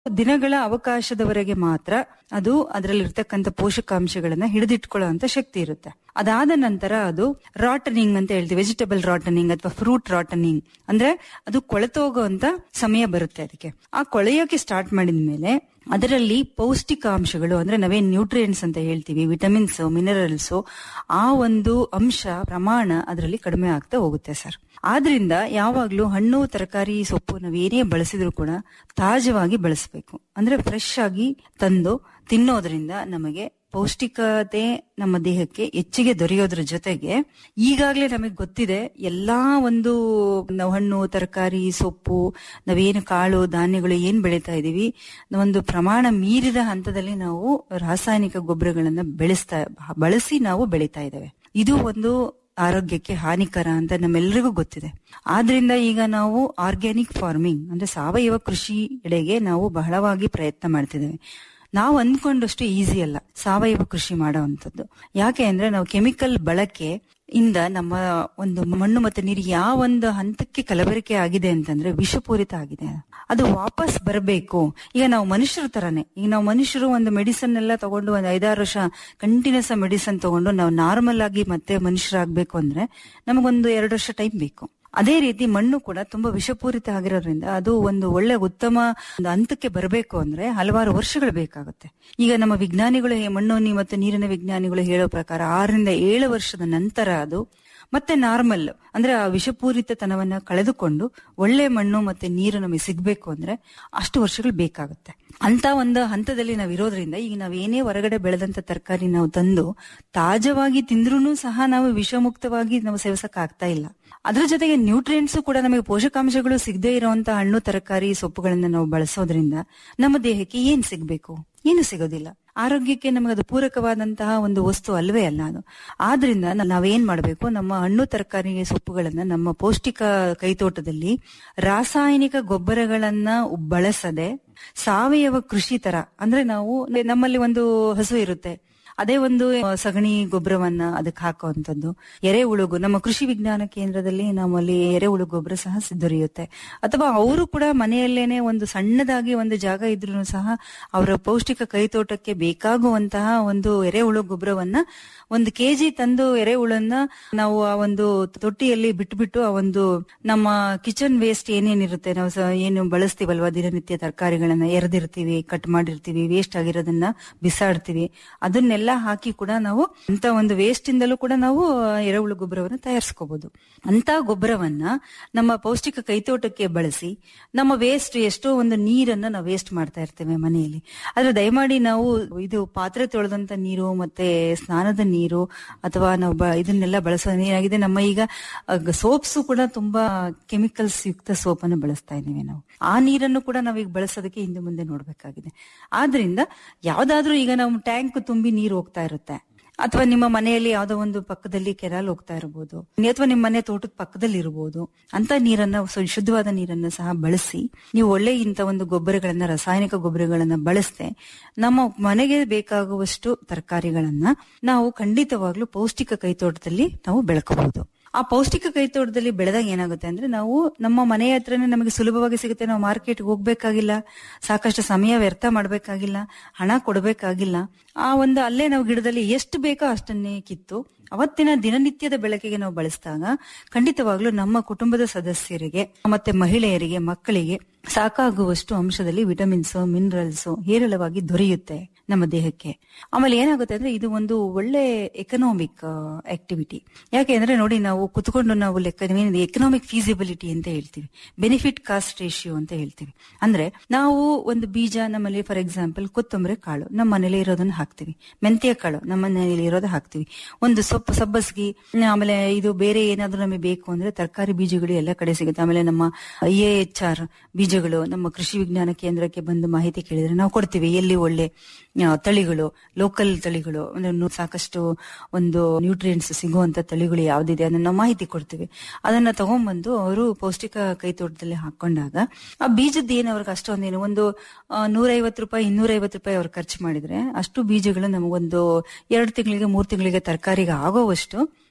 ದಿನಗಳ ಅವಕಾಶದವರೆಗೆ ಮಾತ್ರ ಅದು ಅದರಲ್ಲಿರ್ತಕ್ಕಂಥ ಪೋಷಕಾಂಶಗಳನ್ನ ಹಿಡಿದಿಟ್ಕೊಳ್ಳುವಂತ ಶಕ್ತಿ ಇರುತ್ತೆ ಅದಾದ ನಂತರ ಅದು ರಾಟನಿಂಗ್ ಅಂತ ಹೇಳ್ತೀವಿ ವೆಜಿಟಬಲ್ ರಾಟನಿಂಗ್ ಅಥವಾ ಫ್ರೂಟ್ ರಾಟನಿಂಗ್ ಅಂದ್ರೆ ಅದು ಕೊಳೆತೋಗುವಂತ ಸಮಯ ಬರುತ್ತೆ ಅದಕ್ಕೆ ಆ ಕೊಳೆಯೋಕೆ ಸ್ಟಾರ್ಟ್ ಮಾಡಿದ ಮೇಲೆ ಅದರಲ್ಲಿ ಪೌಷ್ಟಿಕಾಂಶಗಳು ಅಂದ್ರೆ ನಾವೇನ್ ನ್ಯೂಟ್ರಿಯೆಂಟ್ಸ್ ಅಂತ ಹೇಳ್ತೀವಿ ವಿಟಮಿನ್ಸ್ ಮಿನರಲ್ಸ್ ಆ ಒಂದು ಅಂಶ ಪ್ರಮಾಣ ಅದರಲ್ಲಿ ಕಡಿಮೆ ಆಗ್ತಾ ಹೋಗುತ್ತೆ ಸರ್ ಆದ್ರಿಂದ ಯಾವಾಗ್ಲೂ ಹಣ್ಣು ತರಕಾರಿ ಸೊಪ್ಪು ನಾವೇನೇ ಬಳಸಿದ್ರು ಕೂಡ ತಾಜವಾಗಿ ಬಳಸಬೇಕು ಅಂದ್ರೆ ಫ್ರೆಶ್ ಆಗಿ ತಂದು ತಿನ್ನೋದ್ರಿಂದ ನಮಗೆ ಪೌಷ್ಟಿಕತೆ ನಮ್ಮ ದೇಹಕ್ಕೆ ಹೆಚ್ಚಿಗೆ ದೊರೆಯೋದ್ರ ಜೊತೆಗೆ ಈಗಾಗಲೇ ನಮಗೆ ಗೊತ್ತಿದೆ ಎಲ್ಲಾ ಒಂದು ನಾವು ಹಣ್ಣು ತರಕಾರಿ ಸೊಪ್ಪು ನಾವೇನು ಕಾಳು ಧಾನ್ಯಗಳು ಏನ್ ಬೆಳೀತಾ ಇದೀವಿ ಒಂದು ಪ್ರಮಾಣ ಮೀರಿದ ಹಂತದಲ್ಲಿ ನಾವು ರಾಸಾಯನಿಕ ಗೊಬ್ಬರಗಳನ್ನ ಬೆಳೆಸ್ತಾ ಬಳಸಿ ನಾವು ಬೆಳೀತಾ ಇದ್ದೇವೆ ಇದು ಒಂದು ಆರೋಗ್ಯಕ್ಕೆ ಹಾನಿಕರ ಅಂತ ನಮ್ಮೆಲ್ಲರಿಗೂ ಗೊತ್ತಿದೆ ಆದ್ರಿಂದ ಈಗ ನಾವು ಆರ್ಗ್ಯಾನಿಕ್ ಫಾರ್ಮಿಂಗ್ ಅಂದ್ರೆ ಸಾವಯವ ಕೃಷಿ ಎಡೆಗೆ ನಾವು ಬಹಳವಾಗಿ ಪ್ರಯತ್ನ ಮಾಡ್ತಿದ್ದೇವೆ ನಾವು ಅಂದ್ಕೊಂಡಷ್ಟು ಈಸಿ ಅಲ್ಲ ಸಾವಯವ ಕೃಷಿ ಮಾಡುವಂಥದ್ದು ಯಾಕೆ ಅಂದ್ರೆ ನಾವು ಕೆಮಿಕಲ್ ಬಳಕೆ ಇಂದ ನಮ್ಮ ಒಂದು ಮಣ್ಣು ಮತ್ತೆ ನೀರು ಯಾವ ಒಂದು ಹಂತಕ್ಕೆ ಕಲಬೆರಕೆ ಆಗಿದೆ ಅಂತಂದ್ರೆ ವಿಷಪೂರಿತ ಆಗಿದೆ ಅದು ವಾಪಸ್ ಬರಬೇಕು ಈಗ ನಾವು ಮನುಷ್ಯರ ತರನೇ ಈಗ ನಾವು ಮನುಷ್ಯರು ಒಂದು ಮೆಡಿಸನ್ ಎಲ್ಲ ತಗೊಂಡು ಒಂದು ಐದಾರು ವರ್ಷ ಕಂಟಿನ್ಯೂಸ್ ಮೆಡಿಸನ್ ತಗೊಂಡು ನಾವು ನಾರ್ಮಲ್ ಆಗಿ ಮತ್ತೆ ಮನುಷ್ಯರಾಗ್ಬೇಕು ಅಂದ್ರೆ ನಮಗೊಂದು ಎರಡು ವರ್ಷ ಟೈಮ್ ಬೇಕು ಅದೇ ರೀತಿ ಮಣ್ಣು ಕೂಡ ತುಂಬಾ ವಿಷಪೂರಿತ ಆಗಿರೋದ್ರಿಂದ ಅದು ಒಂದು ಒಳ್ಳೆ ಉತ್ತಮ ಒಂದು ಹಂತಕ್ಕೆ ಬರಬೇಕು ಅಂದ್ರೆ ಹಲವಾರು ವರ್ಷಗಳು ಬೇಕಾಗುತ್ತೆ ಈಗ ನಮ್ಮ ವಿಜ್ಞಾನಿಗಳು ಮಣ್ಣು ಮತ್ತು ನೀರಿನ ವಿಜ್ಞಾನಿಗಳು ಹೇಳೋ ಪ್ರಕಾರ ಆರರಿಂದ ಏಳು ವರ್ಷದ ನಂತರ ಅದು ಮತ್ತೆ ನಾರ್ಮಲ್ ಅಂದ್ರೆ ಆ ವಿಷಪೂರಿತತನವನ್ನ ಕಳೆದುಕೊಂಡು ಒಳ್ಳೆ ಮಣ್ಣು ಮತ್ತೆ ನೀರು ನಮಗೆ ಸಿಗ್ಬೇಕು ಅಂದ್ರೆ ಅಷ್ಟು ವರ್ಷಗಳು ಬೇಕಾಗುತ್ತೆ ಅಂತ ಒಂದು ಹಂತದಲ್ಲಿ ನಾವು ಇರೋದ್ರಿಂದ ಈಗ ನಾವೇನೇ ಹೊರಗಡೆ ಬೆಳೆದಂತ ತರಕಾರಿ ನಾವು ತಂದು ತಾಜವಾಗಿ ತಿಂದ್ರೂ ಸಹ ನಾವು ವಿಷಮುಕ್ತವಾಗಿ ನಾವು ಸೇವಿಸಕ್ ಆಗ್ತಾ ಇಲ್ಲ ಅದ್ರ ಜೊತೆಗೆ ನ್ಯೂಟ್ರಿಯೆಂಟ್ಸ್ ಕೂಡ ನಮಗೆ ಪೋಷಕಾಂಶಗಳು ಸಿಗದೇ ಇರುವಂತ ಹಣ್ಣು ತರಕಾರಿ ಸೊಪ್ಪುಗಳನ್ನ ನಾವು ಬಳಸೋದ್ರಿಂದ ನಮ್ಮ ದೇಹಕ್ಕೆ ಏನ್ ಸಿಗ್ಬೇಕು ಏನು ಸಿಗೋದಿಲ್ಲ ಆರೋಗ್ಯಕ್ಕೆ ನಮಗೆ ಅದು ಪೂರಕವಾದಂತಹ ಒಂದು ವಸ್ತು ಅಲ್ವೇ ಅಲ್ಲ ಅದು ಆದ್ರಿಂದ ನಾವೇನ್ ಮಾಡಬೇಕು ನಮ್ಮ ಹಣ್ಣು ತರಕಾರಿ ಸೊಪ್ಪುಗಳನ್ನ ನಮ್ಮ ಪೌಷ್ಟಿಕ ಕೈತೋಟದಲ್ಲಿ ರಾಸಾಯನಿಕ ಗೊಬ್ಬರಗಳನ್ನ ಬಳಸದೆ ಸಾವಯವ ಕೃಷಿ ತರ ಅಂದ್ರೆ ನಾವು ನಮ್ಮಲ್ಲಿ ಒಂದು ಹಸು ಇರುತ್ತೆ ಅದೇ ಒಂದು ಸಗಣಿ ಗೊಬ್ಬರವನ್ನ ಅದಕ್ಕೆ ಹಾಕುವಂಥದ್ದು ಎರೆಹುಳುಗು ನಮ್ಮ ಕೃಷಿ ವಿಜ್ಞಾನ ಕೇಂದ್ರದಲ್ಲಿ ನಮ್ಮಲ್ಲಿ ಎರೆಹುಳು ಗೊಬ್ಬರ ಸಹ ದೊರೆಯುತ್ತೆ ಅಥವಾ ಅವರು ಕೂಡ ಮನೆಯಲ್ಲೇನೆ ಒಂದು ಸಣ್ಣದಾಗಿ ಒಂದು ಜಾಗ ಇದ್ರೂ ಸಹ ಅವರ ಪೌಷ್ಟಿಕ ಕೈತೋಟಕ್ಕೆ ಬೇಕಾಗುವಂತಹ ಒಂದು ಎರೆಹುಳು ಗೊಬ್ಬರವನ್ನ ಒಂದು ಕೆಜಿ ತಂದು ಎರೆಹುಳನ್ನ ನಾವು ಆ ಒಂದು ತೊಟ್ಟಿಯಲ್ಲಿ ಬಿಟ್ಬಿಟ್ಟು ಆ ಒಂದು ನಮ್ಮ ಕಿಚನ್ ವೇಸ್ಟ್ ಏನೇನಿರುತ್ತೆ ನಾವು ಏನು ಬಳಸ್ತೀವಲ್ವಾ ದಿನನಿತ್ಯ ತರಕಾರಿಗಳನ್ನ ಎರೆದಿರ್ತೀವಿ ಕಟ್ ಮಾಡಿರ್ತೀವಿ ವೇಸ್ಟ್ ಆಗಿರೋದನ್ನ ಬಿಸಾಡ್ತೀವಿ ಅದನ್ನೆಲ್ಲ ಹಾಕಿ ಕೂಡ ನಾವು ಅಂತ ಒಂದು ವೇಸ್ಟ್ ಇಂದಲೂ ಕೂಡ ನಾವು ಎರೆಹುಳು ಗೊಬ್ಬರವನ್ನು ತಯಾರಿಸ್ಕೋಬಹುದು ಅಂತ ಗೊಬ್ಬರವನ್ನ ನಮ್ಮ ಪೌಷ್ಟಿಕ ಕೈತೋಟಕ್ಕೆ ಬಳಸಿ ನಮ್ಮ ವೇಸ್ಟ್ ಎಷ್ಟೋ ಒಂದು ನೀರನ್ನ ನಾವು ವೇಸ್ಟ್ ಮಾಡ್ತಾ ಇರ್ತೇವೆ ಮನೆಯಲ್ಲಿ ಆದ್ರೆ ದಯಮಾಡಿ ನಾವು ಇದು ಪಾತ್ರೆ ತೊಳೆದಂತ ನೀರು ಮತ್ತೆ ಸ್ನಾನದ ನೀರು ಅಥವಾ ನಾವು ಇದನ್ನೆಲ್ಲ ಬಳಸೋ ಏನಾಗಿದೆ ನಮ್ಮ ಈಗ ಸೋಪ್ಸ್ ಕೂಡ ತುಂಬಾ ಕೆಮಿಕಲ್ಸ್ ಯುಕ್ತ ಸೋಪ್ ಅನ್ನು ಬಳಸ್ತಾ ಇದ್ದೀವಿ ನಾವು ಆ ನೀರನ್ನು ಕೂಡ ನಾವೀಗ ಬಳಸೋದಕ್ಕೆ ಹಿಂದೆ ಮುಂದೆ ನೋಡ್ಬೇಕಾಗಿದೆ ಆದ್ರಿಂದ ಯಾವ್ದಾದ್ರೂ ಈಗ ನಾವು ಟ್ಯಾಂಕ್ ತುಂಬಿ ನೀರು ಹೋಗ್ತಾ ಇರುತ್ತೆ ಅಥವಾ ನಿಮ್ಮ ಮನೆಯಲ್ಲಿ ಯಾವ್ದೋ ಒಂದು ಪಕ್ಕದಲ್ಲಿ ಕೆನಾಲ್ ಹೋಗ್ತಾ ಇರಬಹುದು ಅಥವಾ ನಿಮ್ಮ ಮನೆ ತೋಟದ ಪಕ್ಕದಲ್ಲಿ ಇರಬಹುದು ಅಂತ ನೀರನ್ನ ಶುದ್ಧವಾದ ನೀರನ್ನ ಸಹ ಬಳಸಿ ನೀವು ಒಳ್ಳೆ ಇಂತ ಒಂದು ಗೊಬ್ಬರಗಳನ್ನ ರಾಸಾಯನಿಕ ಗೊಬ್ಬರಗಳನ್ನ ಬಳಸದೆ ನಮ್ಮ ಮನೆಗೆ ಬೇಕಾಗುವಷ್ಟು ತರಕಾರಿಗಳನ್ನ ನಾವು ಖಂಡಿತವಾಗ್ಲೂ ಪೌಷ್ಟಿಕ ಕೈತೋಟದಲ್ಲಿ ನಾವು ಬೆಳಕಬಹುದು ಆ ಪೌಷ್ಟಿಕ ಕೈತೋಟದಲ್ಲಿ ಬೆಳೆದಾಗ ಏನಾಗುತ್ತೆ ಅಂದ್ರೆ ನಾವು ನಮ್ಮ ಮನೆಯ ಹತ್ರನೇ ನಮಗೆ ಸುಲಭವಾಗಿ ಸಿಗುತ್ತೆ ನಾವು ಮಾರ್ಕೆಟ್ಗೆ ಹೋಗ್ಬೇಕಾಗಿಲ್ಲ ಸಾಕಷ್ಟು ಸಮಯ ವ್ಯರ್ಥ ಮಾಡ್ಬೇಕಾಗಿಲ್ಲ ಹಣ ಕೊಡಬೇಕಾಗಿಲ್ಲ ಆ ಒಂದು ಅಲ್ಲೇ ನಾವು ಗಿಡದಲ್ಲಿ ಎಷ್ಟು ಬೇಕೋ ಅಷ್ಟನ್ನೇ ಕಿತ್ತು ಅವತ್ತಿನ ದಿನನಿತ್ಯದ ಬೆಳಕಿಗೆ ನಾವು ಬಳಸಿದಾಗ ಖಂಡಿತವಾಗ್ಲೂ ನಮ್ಮ ಕುಟುಂಬದ ಸದಸ್ಯರಿಗೆ ಮತ್ತೆ ಮಹಿಳೆಯರಿಗೆ ಮಕ್ಕಳಿಗೆ ಸಾಕಾಗುವಷ್ಟು ಅಂಶದಲ್ಲಿ ವಿಟಮಿನ್ಸ್ ಮಿನರಲ್ಸ್ ಹೇರಳವಾಗಿ ದೊರೆಯುತ್ತೆ ನಮ್ಮ ದೇಹಕ್ಕೆ ಆಮೇಲೆ ಏನಾಗುತ್ತೆ ಅಂದ್ರೆ ಇದು ಒಂದು ಒಳ್ಳೆ ಎಕನಾಮಿಕ್ ಆಕ್ಟಿವಿಟಿ ಯಾಕೆ ಅಂದ್ರೆ ನೋಡಿ ನಾವು ಕುತ್ಕೊಂಡು ನಾವು ಲೆಕ್ಕ ಎಕನಾಮಿಕ್ ಫೀಸಿಬಿಲಿಟಿ ಅಂತ ಹೇಳ್ತೀವಿ ಬೆನಿಫಿಟ್ ಕಾಸ್ಟ್ ರೇಷಿಯೋ ಅಂತ ಹೇಳ್ತೀವಿ ಅಂದ್ರೆ ನಾವು ಒಂದು ಬೀಜ ನಮ್ಮಲ್ಲಿ ಫಾರ್ ಎಕ್ಸಾಂಪಲ್ ಕೊತ್ತಂಬರಿ ಕಾಳು ನಮ್ಮ ಮನೇಲಿ ಇರೋದನ್ನ ಹಾಕ್ತಿವಿ ಮೆಂತ್ಯ ಕಾಳು ನಮ್ಮ ಮನೆಯಲ್ಲಿ ಇರೋದು ಹಾಕ್ತಿವಿ ಒಂದು ಸೊಪ್ಪು ಸಬ್ಬಸ್ಗಿ ಆಮೇಲೆ ಇದು ಬೇರೆ ಏನಾದ್ರೂ ನಮಗೆ ಬೇಕು ಅಂದ್ರೆ ತರಕಾರಿ ಬೀಜಗಳು ಎಲ್ಲ ಕಡೆ ಸಿಗುತ್ತೆ ಆಮೇಲೆ ನಮ್ಮ ಐ ಎ ಎಚ್ ಆರ್ ಬೀಜಗಳು ನಮ್ಮ ಕೃಷಿ ವಿಜ್ಞಾನ ಕೇಂದ್ರಕ್ಕೆ ಬಂದು ಮಾಹಿತಿ ಕೇಳಿದ್ರೆ ನಾವು ಕೊಡ್ತೀವಿ ಎಲ್ಲಿ ಒಳ್ಳೆ ತಳಿಗಳು ಲೋಕಲ್ ತಳಿಗಳು ಸಾಕಷ್ಟು ಒಂದು ನ್ಯೂಟ್ರಿಯೆಂಟ್ಸ್ ಸಿಗುವಂತ ತಳಿಗಳು ಯಾವ್ದಿದೆ ಅದನ್ನ ನಾವು ಮಾಹಿತಿ ಕೊಡ್ತೀವಿ ಅದನ್ನ ತಗೊಂಡ್ಬಂದು ಅವರು ಪೌಷ್ಟಿಕ ಕೈತೋಟದಲ್ಲಿ ಹಾಕೊಂಡಾಗ ಆ ಬೀಜದ ಏನು ಅವ್ರಿಗೆ ಅಷ್ಟೊಂದೇನು ಒಂದು ನೂರೈವತ್ತು ರೂಪಾಯಿ ಇನ್ನೂರೈವತ್ತು ರೂಪಾಯಿ ಅವ್ರು ಖರ್ಚು ಮಾಡಿದ್ರೆ ಅಷ್ಟು ಬೀಜಗಳು ನಮಗೊಂದು ಎರಡು ತಿಂಗಳಿಗೆ ಮೂರು ತಿಂಗಳಿಗೆ ತರಕಾರಿಗೆ ಆಗೋವಷ್ಟು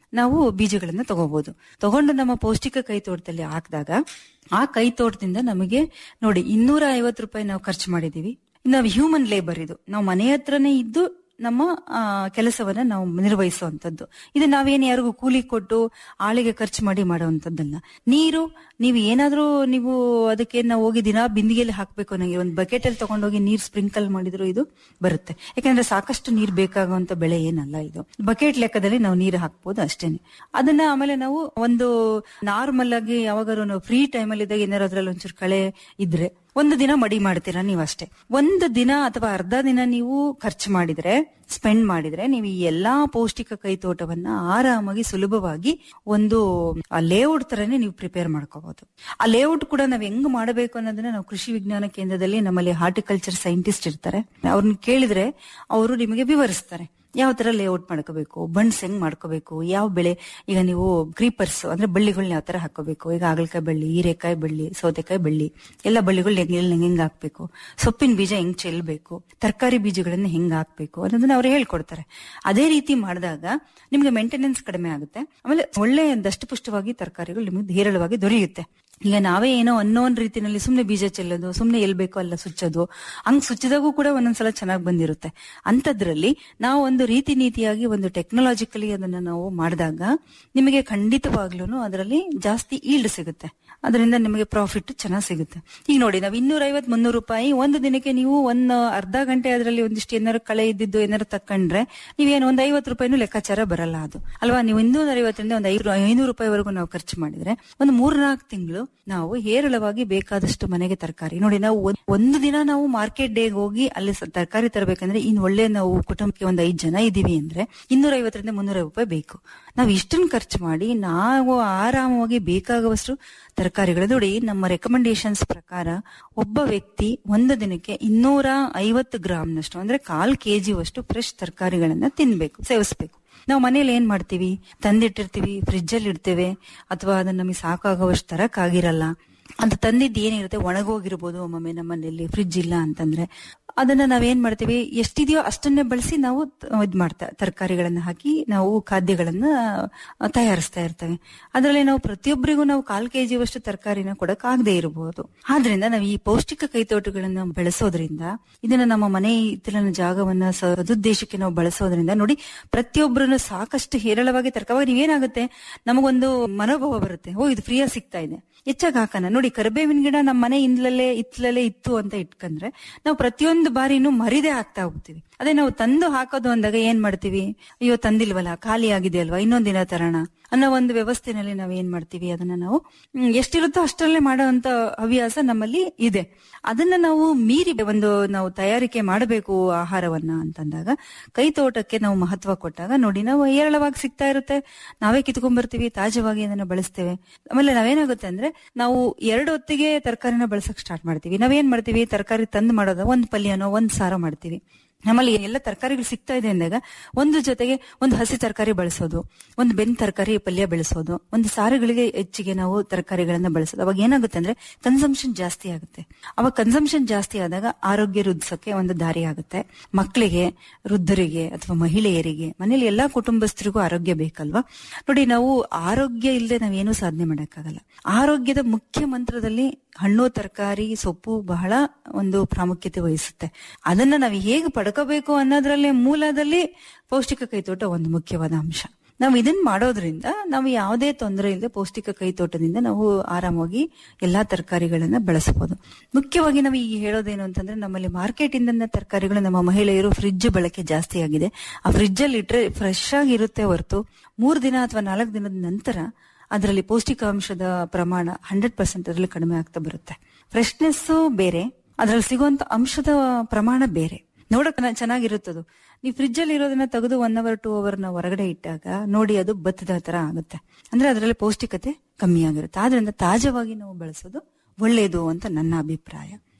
ನಾವು ಬೀಜಗಳನ್ನ ತಗೋಬಹುದು ತಗೊಂಡು ನಮ್ಮ ಪೌಷ್ಟಿಕ ಕೈ ತೋಟದಲ್ಲಿ ಹಾಕಿದಾಗ ಆ ಕೈ ತೋಟದಿಂದ ನಮಗೆ ನೋಡಿ ಇನ್ನೂರ ಐವತ್ತು ರೂಪಾಯಿ ನಾವು ಖರ್ಚು ಮಾಡಿದೀವಿ ನಾವು ಹ್ಯೂಮನ್ ಲೇಬರ್ ಇದು ನಾವು ಮನೆ ಹತ್ರನೇ ಇದ್ದು ನಮ್ಮ ಆ, ಕೆಲಸವನ್ನ ನಾವು ನಿರ್ವಹಿಸುವಂತದ್ದು ಇದು ನಾವೇನ್ ಯಾರಿಗೂ ಕೂಲಿ ಕೊಟ್ಟು ಆಳಿಗೆ ಖರ್ಚು ಮಾಡಿ ಮಾಡುವಂತದ್ದಲ್ಲ ನೀರು ನೀವು ಏನಾದ್ರೂ ನೀವು ಅದಕ್ಕೆ ನಾವು ಹೋಗಿ ದಿನ ಬಿಂದಿಗೆಯಲ್ಲಿ ಹಾಕ್ಬೇಕು ನನಗೆ ಒಂದು ಬಕೆಟ್ ಅಲ್ಲಿ ತಗೊಂಡೋಗಿ ನೀರ್ ಸ್ಪ್ರಿಂಕಲ್ ಮಾಡಿದ್ರು ಇದು ಬರುತ್ತೆ ಯಾಕಂದ್ರೆ ಸಾಕಷ್ಟು ನೀರ್ ಬೇಕಾಗುವಂತ ಬೆಳೆ ಏನಲ್ಲ ಇದು ಬಕೆಟ್ ಲೆಕ್ಕದಲ್ಲಿ ನಾವು ನೀರು ಹಾಕ್ಬೋದು ಅಷ್ಟೇನೆ ಅದನ್ನ ಆಮೇಲೆ ನಾವು ಒಂದು ನಾರ್ಮಲ್ ಆಗಿ ಯಾವಾಗಾರು ನಾವು ಫ್ರೀ ಟೈಮಲ್ಲಿ ಇದ್ದಾಗ ಏನಾರು ಅದ್ರಲ್ಲಿ ಒಂಚೂರು ಕಳೆ ಇದ್ರೆ ಒಂದು ದಿನ ಮಡಿ ಮಾಡ್ತೀರಾ ನೀವು ಅಷ್ಟೇ ಒಂದು ದಿನ ಅಥವಾ ಅರ್ಧ ದಿನ ನೀವು ಖರ್ಚು ಮಾಡಿದ್ರೆ ಸ್ಪೆಂಡ್ ಮಾಡಿದ್ರೆ ನೀವು ಈ ಎಲ್ಲಾ ಪೌಷ್ಟಿಕ ಕೈ ತೋಟವನ್ನ ಆರಾಮಾಗಿ ಸುಲಭವಾಗಿ ಒಂದು ಲೇಔಟ್ ತರನೇ ನೀವು ಪ್ರಿಪೇರ್ ಮಾಡ್ಕೋಬಹುದು ಆ ಲೇಔಟ್ ಕೂಡ ನಾವ್ ಹೆಂಗ್ ಮಾಡಬೇಕು ಅನ್ನೋದನ್ನ ನಾವು ಕೃಷಿ ವಿಜ್ಞಾನ ಕೇಂದ್ರದಲ್ಲಿ ನಮ್ಮಲ್ಲಿ ಹಾರ್ಟಿಕಲ್ಚರ್ ಸೈಂಟಿಸ್ಟ್ ಇರ್ತಾರೆ ಅವ್ರನ್ನ ಕೇಳಿದ್ರೆ ಅವರು ನಿಮಗೆ ವಿವರಿಸ್ತಾರೆ ಯಾವ ತರ ಲೇಔಟ್ ಮಾಡ್ಕೋಬೇಕು ಬಣ್ಸ್ ಹೆಂಗ್ ಮಾಡ್ಕೋಬೇಕು ಯಾವ ಬೆಳೆ ಈಗ ನೀವು ಕ್ರೀಪರ್ಸ್ ಅಂದ್ರೆ ಬಳ್ಳಿಗಳನ್ನ ಯಾವ ತರ ಹಾಕೋಬೇಕು ಈಗ ಹಾಗಲಕಾಯಿ ಬಳ್ಳಿ ಹೀರೆಕಾಯಿ ಬಳ್ಳಿ ಸೌತೆಕಾಯಿ ಬಳ್ಳಿ ಎಲ್ಲ ಬಳ್ಳಿಗಳು ಹೆಂಗ್ ಹೆಂಗ್ ಹೆಂಗ್ ಹಾಕ್ಬೇಕು ಸೊಪ್ಪಿನ ಬೀಜ ಹೆಂಗ್ ಚೆಲ್ಬೇಕು ತರಕಾರಿ ಬೀಜಗಳನ್ನ ಹೆಂಗ್ ಹಾಕ್ಬೇಕು ಅನ್ನೋದನ್ನ ಅವ್ರು ಹೇಳ್ಕೊಡ್ತಾರೆ ಅದೇ ರೀತಿ ಮಾಡಿದಾಗ ನಿಮ್ಗೆ ಮೇಂಟೆನೆನ್ಸ್ ಕಡಿಮೆ ಆಗುತ್ತೆ ಆಮೇಲೆ ಒಳ್ಳೆ ದಷ್ಟಪುಷ್ಟವಾಗಿ ತರಕಾರಿಗಳು ನಿಮಗೆ ಹೇರಳವಾಗಿ ದೊರೆಯುತ್ತೆ ಈಗ ನಾವೇ ಏನೋ ಅನ್ನೋನ್ ರೀತಿನಲ್ಲಿ ಸುಮ್ನೆ ಬೀಜ ಚೆಲ್ಲೋದು ಸುಮ್ನೆ ಎಲ್ ಬೇಕೋ ಅಲ್ಲ ಸುಚ್ಚೋದು ಹಂಗ್ ಸುಚ್ಚಿದಾಗೂ ಕೂಡ ಒಂದೊಂದ್ಸಲ ಚೆನ್ನಾಗಿ ಬಂದಿರುತ್ತೆ ಅಂತದ್ರಲ್ಲಿ ನಾವು ಒಂದು ರೀತಿ ನೀತಿಯಾಗಿ ಒಂದು ಟೆಕ್ನಾಲಜಿಕಲಿ ಅದನ್ನ ನಾವು ಮಾಡಿದಾಗ ನಿಮಗೆ ಖಂಡಿತವಾಗ್ಲೂ ಅದರಲ್ಲಿ ಜಾಸ್ತಿ ಈಲ್ಡ್ ಸಿಗುತ್ತೆ ಅದರಿಂದ ನಿಮಗೆ ಪ್ರಾಫಿಟ್ ಚೆನ್ನಾಗಿ ಸಿಗುತ್ತೆ ಈಗ ನೋಡಿ ನಾವು ಇನ್ನೂರ ಐವತ್ ಮುನ್ನೂರು ರೂಪಾಯಿ ಒಂದು ದಿನಕ್ಕೆ ನೀವು ಒಂದು ಅರ್ಧ ಗಂಟೆ ಅದರಲ್ಲಿ ಒಂದಿಷ್ಟು ಏನಾರು ಕಳೆ ಇದ್ದಿದ್ದು ಏನಾರು ತಕೊಂಡ್ರೆ ನೀವೇನು ಒಂದು ಐವತ್ತು ರೂಪಾಯಿನೂ ಲೆಕ್ಕಾಚಾರ ಬರಲ್ಲ ಅದು ಅಲ್ವಾ ನೀವು ಇನ್ನೂರ ಐವತ್ತರಿಂದ ಒಂದು ಐದು ಐನೂರು ರೂಪಾಯಿವರೆಗೂ ನಾವು ಖರ್ಚು ಮಾಡಿದ್ರೆ ಒಂದು ಮೂರ್ನಾಲ್ಕು ತಿಂಗಳು ನಾವು ಹೇರಳವಾಗಿ ಬೇಕಾದಷ್ಟು ಮನೆಗೆ ತರಕಾರಿ ನೋಡಿ ನಾವು ಒಂದ್- ಒಂದು ದಿನ ನಾವು ಮಾರ್ಕೆಟ್ ಡೇಗೆ ಹೋಗಿ ಅಲ್ಲಿ ಸ- ತರಕಾರಿ ತರಬೇಕಂದ್ರೆ ಇನ್ ಒಳ್ಳೆ ನಾವು ಕುಟುಂಬಕ್ಕೆ ಒಂದು ಐದು ಜನ ಇದೀವಿ ಅಂದ್ರೆ ಇನ್ನೂರ ಐವತ್ತರಿಂದ ಮುನ್ನೂರ ರೂಪಾಯಿ ಬೇಕು ನಾವು ಇಷ್ಟನ್ನ ಖರ್ಚು ಮಾಡಿ ನಾವು ಆರಾಮವಾಗಿ ಬೇಕಾಗುವಷ್ಟು ತರಕಾರಿಗಳು ನೋಡಿ ನಮ್ಮ ರೆಕಮೆಂಡೇಶನ್ಸ್ ಪ್ರಕಾರ ಒಬ್ಬ ವ್ಯಕ್ತಿ ಒಂದು ದಿನಕ್ಕೆ ಇನ್ನೂರ ಐವತ್ತು ಗ್ರಾಮ್ನಷ್ಟು ಅಂದ್ರೆ ಕಾಲ್ ಕೆಜಿವಷ್ಟು ಫ್ರೆಶ್ ತರಕಾರಿಗಳನ್ನ ತಿನ್ಬೇಕು ಸೇವಿಸ್ಬೇಕು ನಾವು ಮನೇಲಿ ಏನ್ ಮಾಡ್ತೀವಿ ತಂದಿಟ್ಟಿರ್ತೀವಿ ಫ್ರಿಜ್ ಅಲ್ಲಿ ಇಡ್ತೇವೆ ಅಥವಾ ಅದನ್ನ ನಮಗೆ ಸಾಕಾಗುವಷ್ಟು ತರಕ್ಕಾಗಿರಲ್ಲ ಅದು ತಂದಿದ್ದು ಏನಿರುತ್ತೆ ಒಣಗೋಗಿರ್ಬೋದು ಒಮ್ಮೊಮ್ಮೆ ನಮ್ಮ ಮನೆಯಲ್ಲಿ ಫ್ರಿಜ್ ಇಲ್ಲ ಅಂತಂದ್ರೆ ಅದನ್ನ ನಾವೇನ್ ಮಾಡ್ತೀವಿ ಎಷ್ಟಿದೆಯೋ ಅಷ್ಟನ್ನೇ ಬಳಸಿ ನಾವು ತ- ಇದ್ ಮಾಡ್ತಾ ತರಕಾರಿಗಳನ್ನ ಹಾಕಿ ನಾವು ಖಾದ್ಯಗಳನ್ನ ಆ, ತಯಾರಿಸ್ತಾ ಇರ್ತೇವೆ ಅದರಲ್ಲಿ ನಾವು ಪ್ರತಿಯೊಬ್ಬರಿಗೂ ನಾವು ಕಾಲ್ ಕೆಜಿವಷ್ಟು ತರಕಾರಿನ ಕೊಡಕ್ ಆಗದೆ ಇರಬಹುದು ಆದ್ರಿಂದ ನಾವು ಈ ಪೌಷ್ಟಿಕ ಕೈತೋಟಗಳನ್ನ ಬೆಳೆಸೋದ್ರಿಂದ ಇದನ್ನ ನಮ್ಮ ಮನೆ ಹಿತ್ತಲಿನ ಜಾಗವನ್ನ ಸದುದ್ದೇಶಕ್ಕೆ ನಾವು ಬಳಸೋದ್ರಿಂದ ನೋಡಿ ಪ್ರತಿಯೊಬ್ಬರನ್ನು ಸಾಕಷ್ಟು ಹೇರಳವಾಗಿ ತರಕಾರಿ ನೀವೇನಾಗುತ್ತೆ ನಮಗೊಂದು ಮನೋಭಾವ ಬರುತ್ತೆ ಓ ಇದು ಫ್ರೀಯಾಗಿ ಸಿಗ್ತಾ ಇದೆ ಹೆಚ್ಚಾಗಿ ಹಾಕೋಣ ನೋಡಿ ಕರಿಬೇವಿನ ಗಿಡ ನಮ್ಮ ಮನೆ ಇಂದ್ಲಲ್ಲೇ ಇತ್ಲಲ್ಲೇ ಇತ್ತು ಅಂತ ಇಟ್ಕೊಂಡ್ರೆ ನಾವು ಪ್ರತಿಯೊಂದು ಬಾರಿನೂ ಮರಿದೇ ಹಾಕ್ತಾ ಹೋಗ್ತೀವಿ ಅದೇ ನಾವು ತಂದು ಹಾಕೋದು ಅಂದಾಗ ಏನ್ ಮಾಡ್ತೀವಿ ಅಯ್ಯೋ ತಂದಿಲ್ವಲ್ಲ ಖಾಲಿ ಆಗಿದೆ ಅಲ್ವಾ ಇನ್ನೊಂದ್ ದಿನ ತರೋಣ ಅನ್ನೋ ಒಂದು ವ್ಯವಸ್ಥೆನಲ್ಲಿ ನಾವು ಏನ್ ಮಾಡ್ತೀವಿ ಅದನ್ನ ನಾವು ಹ್ಮ್, ಎಷ್ಟಿರುತ್ತೋ ಅಷ್ಟರಲ್ಲೇ ಮಾಡುವಂತ ಹವ್ಯಾಸ ನಮ್ಮಲ್ಲಿ ಇದೆ ಅದನ್ನ ನಾವು ಮೀರಿ ಒಂದು ನಾವು ತಯಾರಿಕೆ ಮಾಡಬೇಕು ಆಹಾರವನ್ನ ಅಂತಂದಾಗ ಕೈ ತೋಟಕ್ಕೆ ನಾವು ಮಹತ್ವ ಕೊಟ್ಟಾಗ ನೋಡಿ ನಾವು ಹೇರಳವಾಗಿ ಸಿಗ್ತಾ ಇರುತ್ತೆ ನಾವೇ ಕಿತ್ಕೊಂಡ್ಬರ್ತೀವಿ ತಾಜವಾಗಿ ಅದನ್ನ ಬಳಸ್ತೇವೆ ಆಮೇಲೆ ನಾವೇನಾಗುತ್ತೆ ಅಂದ್ರೆ ನಾವು ಎರಡು ಹೊತ್ತಿಗೆ ತರಕಾರಿನ ಬಳಸಕ್ ಸ್ಟಾರ್ಟ್ ಮಾಡ್ತೀವಿ ನಾವೇನ್ ಮಾಡ್ತೀವಿ ತರಕಾರಿ ತಂದು ಮಾಡೋದು ಒಂದ್ ಪಲ್ಯನೋ ಒಂದ್ ಸಾರ ಮಾಡ್ತೀವಿ ನಮ್ಮಲ್ಲಿ ಎಲ್ಲ ತರಕಾರಿಗಳು ಸಿಗ್ತಾ ಇದೆ ಅಂದಾಗ ಒಂದು ಜೊತೆಗೆ ಒಂದು ಹಸಿ ತರಕಾರಿ ಬಳಸೋದು ಒಂದು ಬೆನ್ ತರಕಾರಿ ಪಲ್ಯ ಬೆಳೆಸೋದು ಒಂದು ಸಾರುಗಳಿಗೆ ಹೆಚ್ಚಿಗೆ ನಾವು ತರಕಾರಿಗಳನ್ನ ಬಳಸೋದು ಅವಾಗ ಏನಾಗುತ್ತೆ ಅಂದ್ರೆ ಕನ್ಸಂಪ್ಷನ್ ಜಾಸ್ತಿ ಆಗುತ್ತೆ ಅವಾಗ ಕನ್ಸಂಪ್ಷನ್ ಜಾಸ್ತಿ ಆದಾಗ ಆರೋಗ್ಯ ವೃದ್ಧಿಸೋಕೆ ಒಂದು ದಾರಿ ಆಗುತ್ತೆ ಮಕ್ಕಳಿಗೆ ವೃದ್ಧರಿಗೆ ಅಥವಾ ಮಹಿಳೆಯರಿಗೆ ಮನೇಲಿ ಎಲ್ಲಾ ಕುಟುಂಬಸ್ಥರಿಗೂ ಆರೋಗ್ಯ ಬೇಕಲ್ವಾ ನೋಡಿ ನಾವು ಆರೋಗ್ಯ ಇಲ್ಲದೆ ನಾವೇನು ಸಾಧನೆ ಮಾಡಕ್ಕಾಗಲ್ಲ ಆರೋಗ್ಯದ ಮುಖ್ಯ ಮಂತ್ರದಲ್ಲಿ ಹಣ್ಣು ತರಕಾರಿ ಸೊಪ್ಪು ಬಹಳ ಒಂದು ಪ್ರಾಮುಖ್ಯತೆ ವಹಿಸುತ್ತೆ ಅದನ್ನ ನಾವು ಹೇಗೆ ಪಡ್ಕೋಬೇಕು ಅನ್ನೋದ್ರಲ್ಲಿ ಮೂಲದಲ್ಲಿ ಪೌಷ್ಟಿಕ ಕೈತೋಟ ಒಂದು ಮುಖ್ಯವಾದ ಅಂಶ ನಾವು ಇದನ್ನ ಮಾಡೋದ್ರಿಂದ ನಾವು ಯಾವುದೇ ತೊಂದರೆ ಇಲ್ಲದೆ ಪೌಷ್ಟಿಕ ಕೈತೋಟದಿಂದ ನಾವು ಆರಾಮಾಗಿ ಎಲ್ಲಾ ತರಕಾರಿಗಳನ್ನ ಬೆಳೆಸಬಹುದು ಮುಖ್ಯವಾಗಿ ನಾವು ಈಗ ಹೇಳೋದೇನು ಅಂತಂದ್ರೆ ನಮ್ಮಲ್ಲಿ ಮಾರ್ಕೆಟ್ ಇಂದ ತರಕಾರಿಗಳು ನಮ್ಮ ಮಹಿಳೆಯರು ಫ್ರಿಡ್ಜ್ ಬಳಕೆ ಜಾಸ್ತಿ ಆಗಿದೆ ಆ ಫ್ರಿಡ್ಜ್ ಅಲ್ಲಿ ಇಟ್ರೆ ಫ್ರೆಶ್ ಆಗಿರುತ್ತೆ ಹೊರತು ಮೂರ್ ದಿನ ಅಥವಾ ನಾಲ್ಕು ದಿನದ ನಂತರ ಅದರಲ್ಲಿ ಪೌಷ್ಟಿಕಾಂಶದ ಪ್ರಮಾಣ ಹಂಡ್ರೆಡ್ ಪರ್ಸೆಂಟ್ ಅದರಲ್ಲಿ ಕಡಿಮೆ ಆಗ್ತಾ ಬರುತ್ತೆ ಫ್ರೆಶ್ನೆಸ್ ಬೇರೆ ಅದರಲ್ಲಿ ಸಿಗುವಂತ ಅಂಶದ ಪ್ರಮಾಣ ಬೇರೆ ನೋಡಕ್ ಚೆನ್ನಾಗಿರುತ್ತದು ನೀವು ಫ್ರಿಜ್ ಅಲ್ಲಿ ಇರೋದನ್ನ ತೆಗೆದು ಒನ್ ಅವರ್ ಟೂ ಅವರ್ ನ ಹೊರಗಡೆ ಇಟ್ಟಾಗ ನೋಡಿ ಅದು ಭತ್ತದ ತರ ಆಗುತ್ತೆ ಅಂದ್ರೆ ಅದರಲ್ಲಿ ಪೌಷ್ಟಿಕತೆ ಕಮ್ಮಿ ಆಗಿರುತ್ತೆ ಆದ್ರಿಂದ ತಾಜವಾಗಿ ನಾವು ಬಳಸೋದು ಒಳ್ಳೆಯದು ಅಂತ ನನ್ನ ಅಭಿಪ್ರಾಯ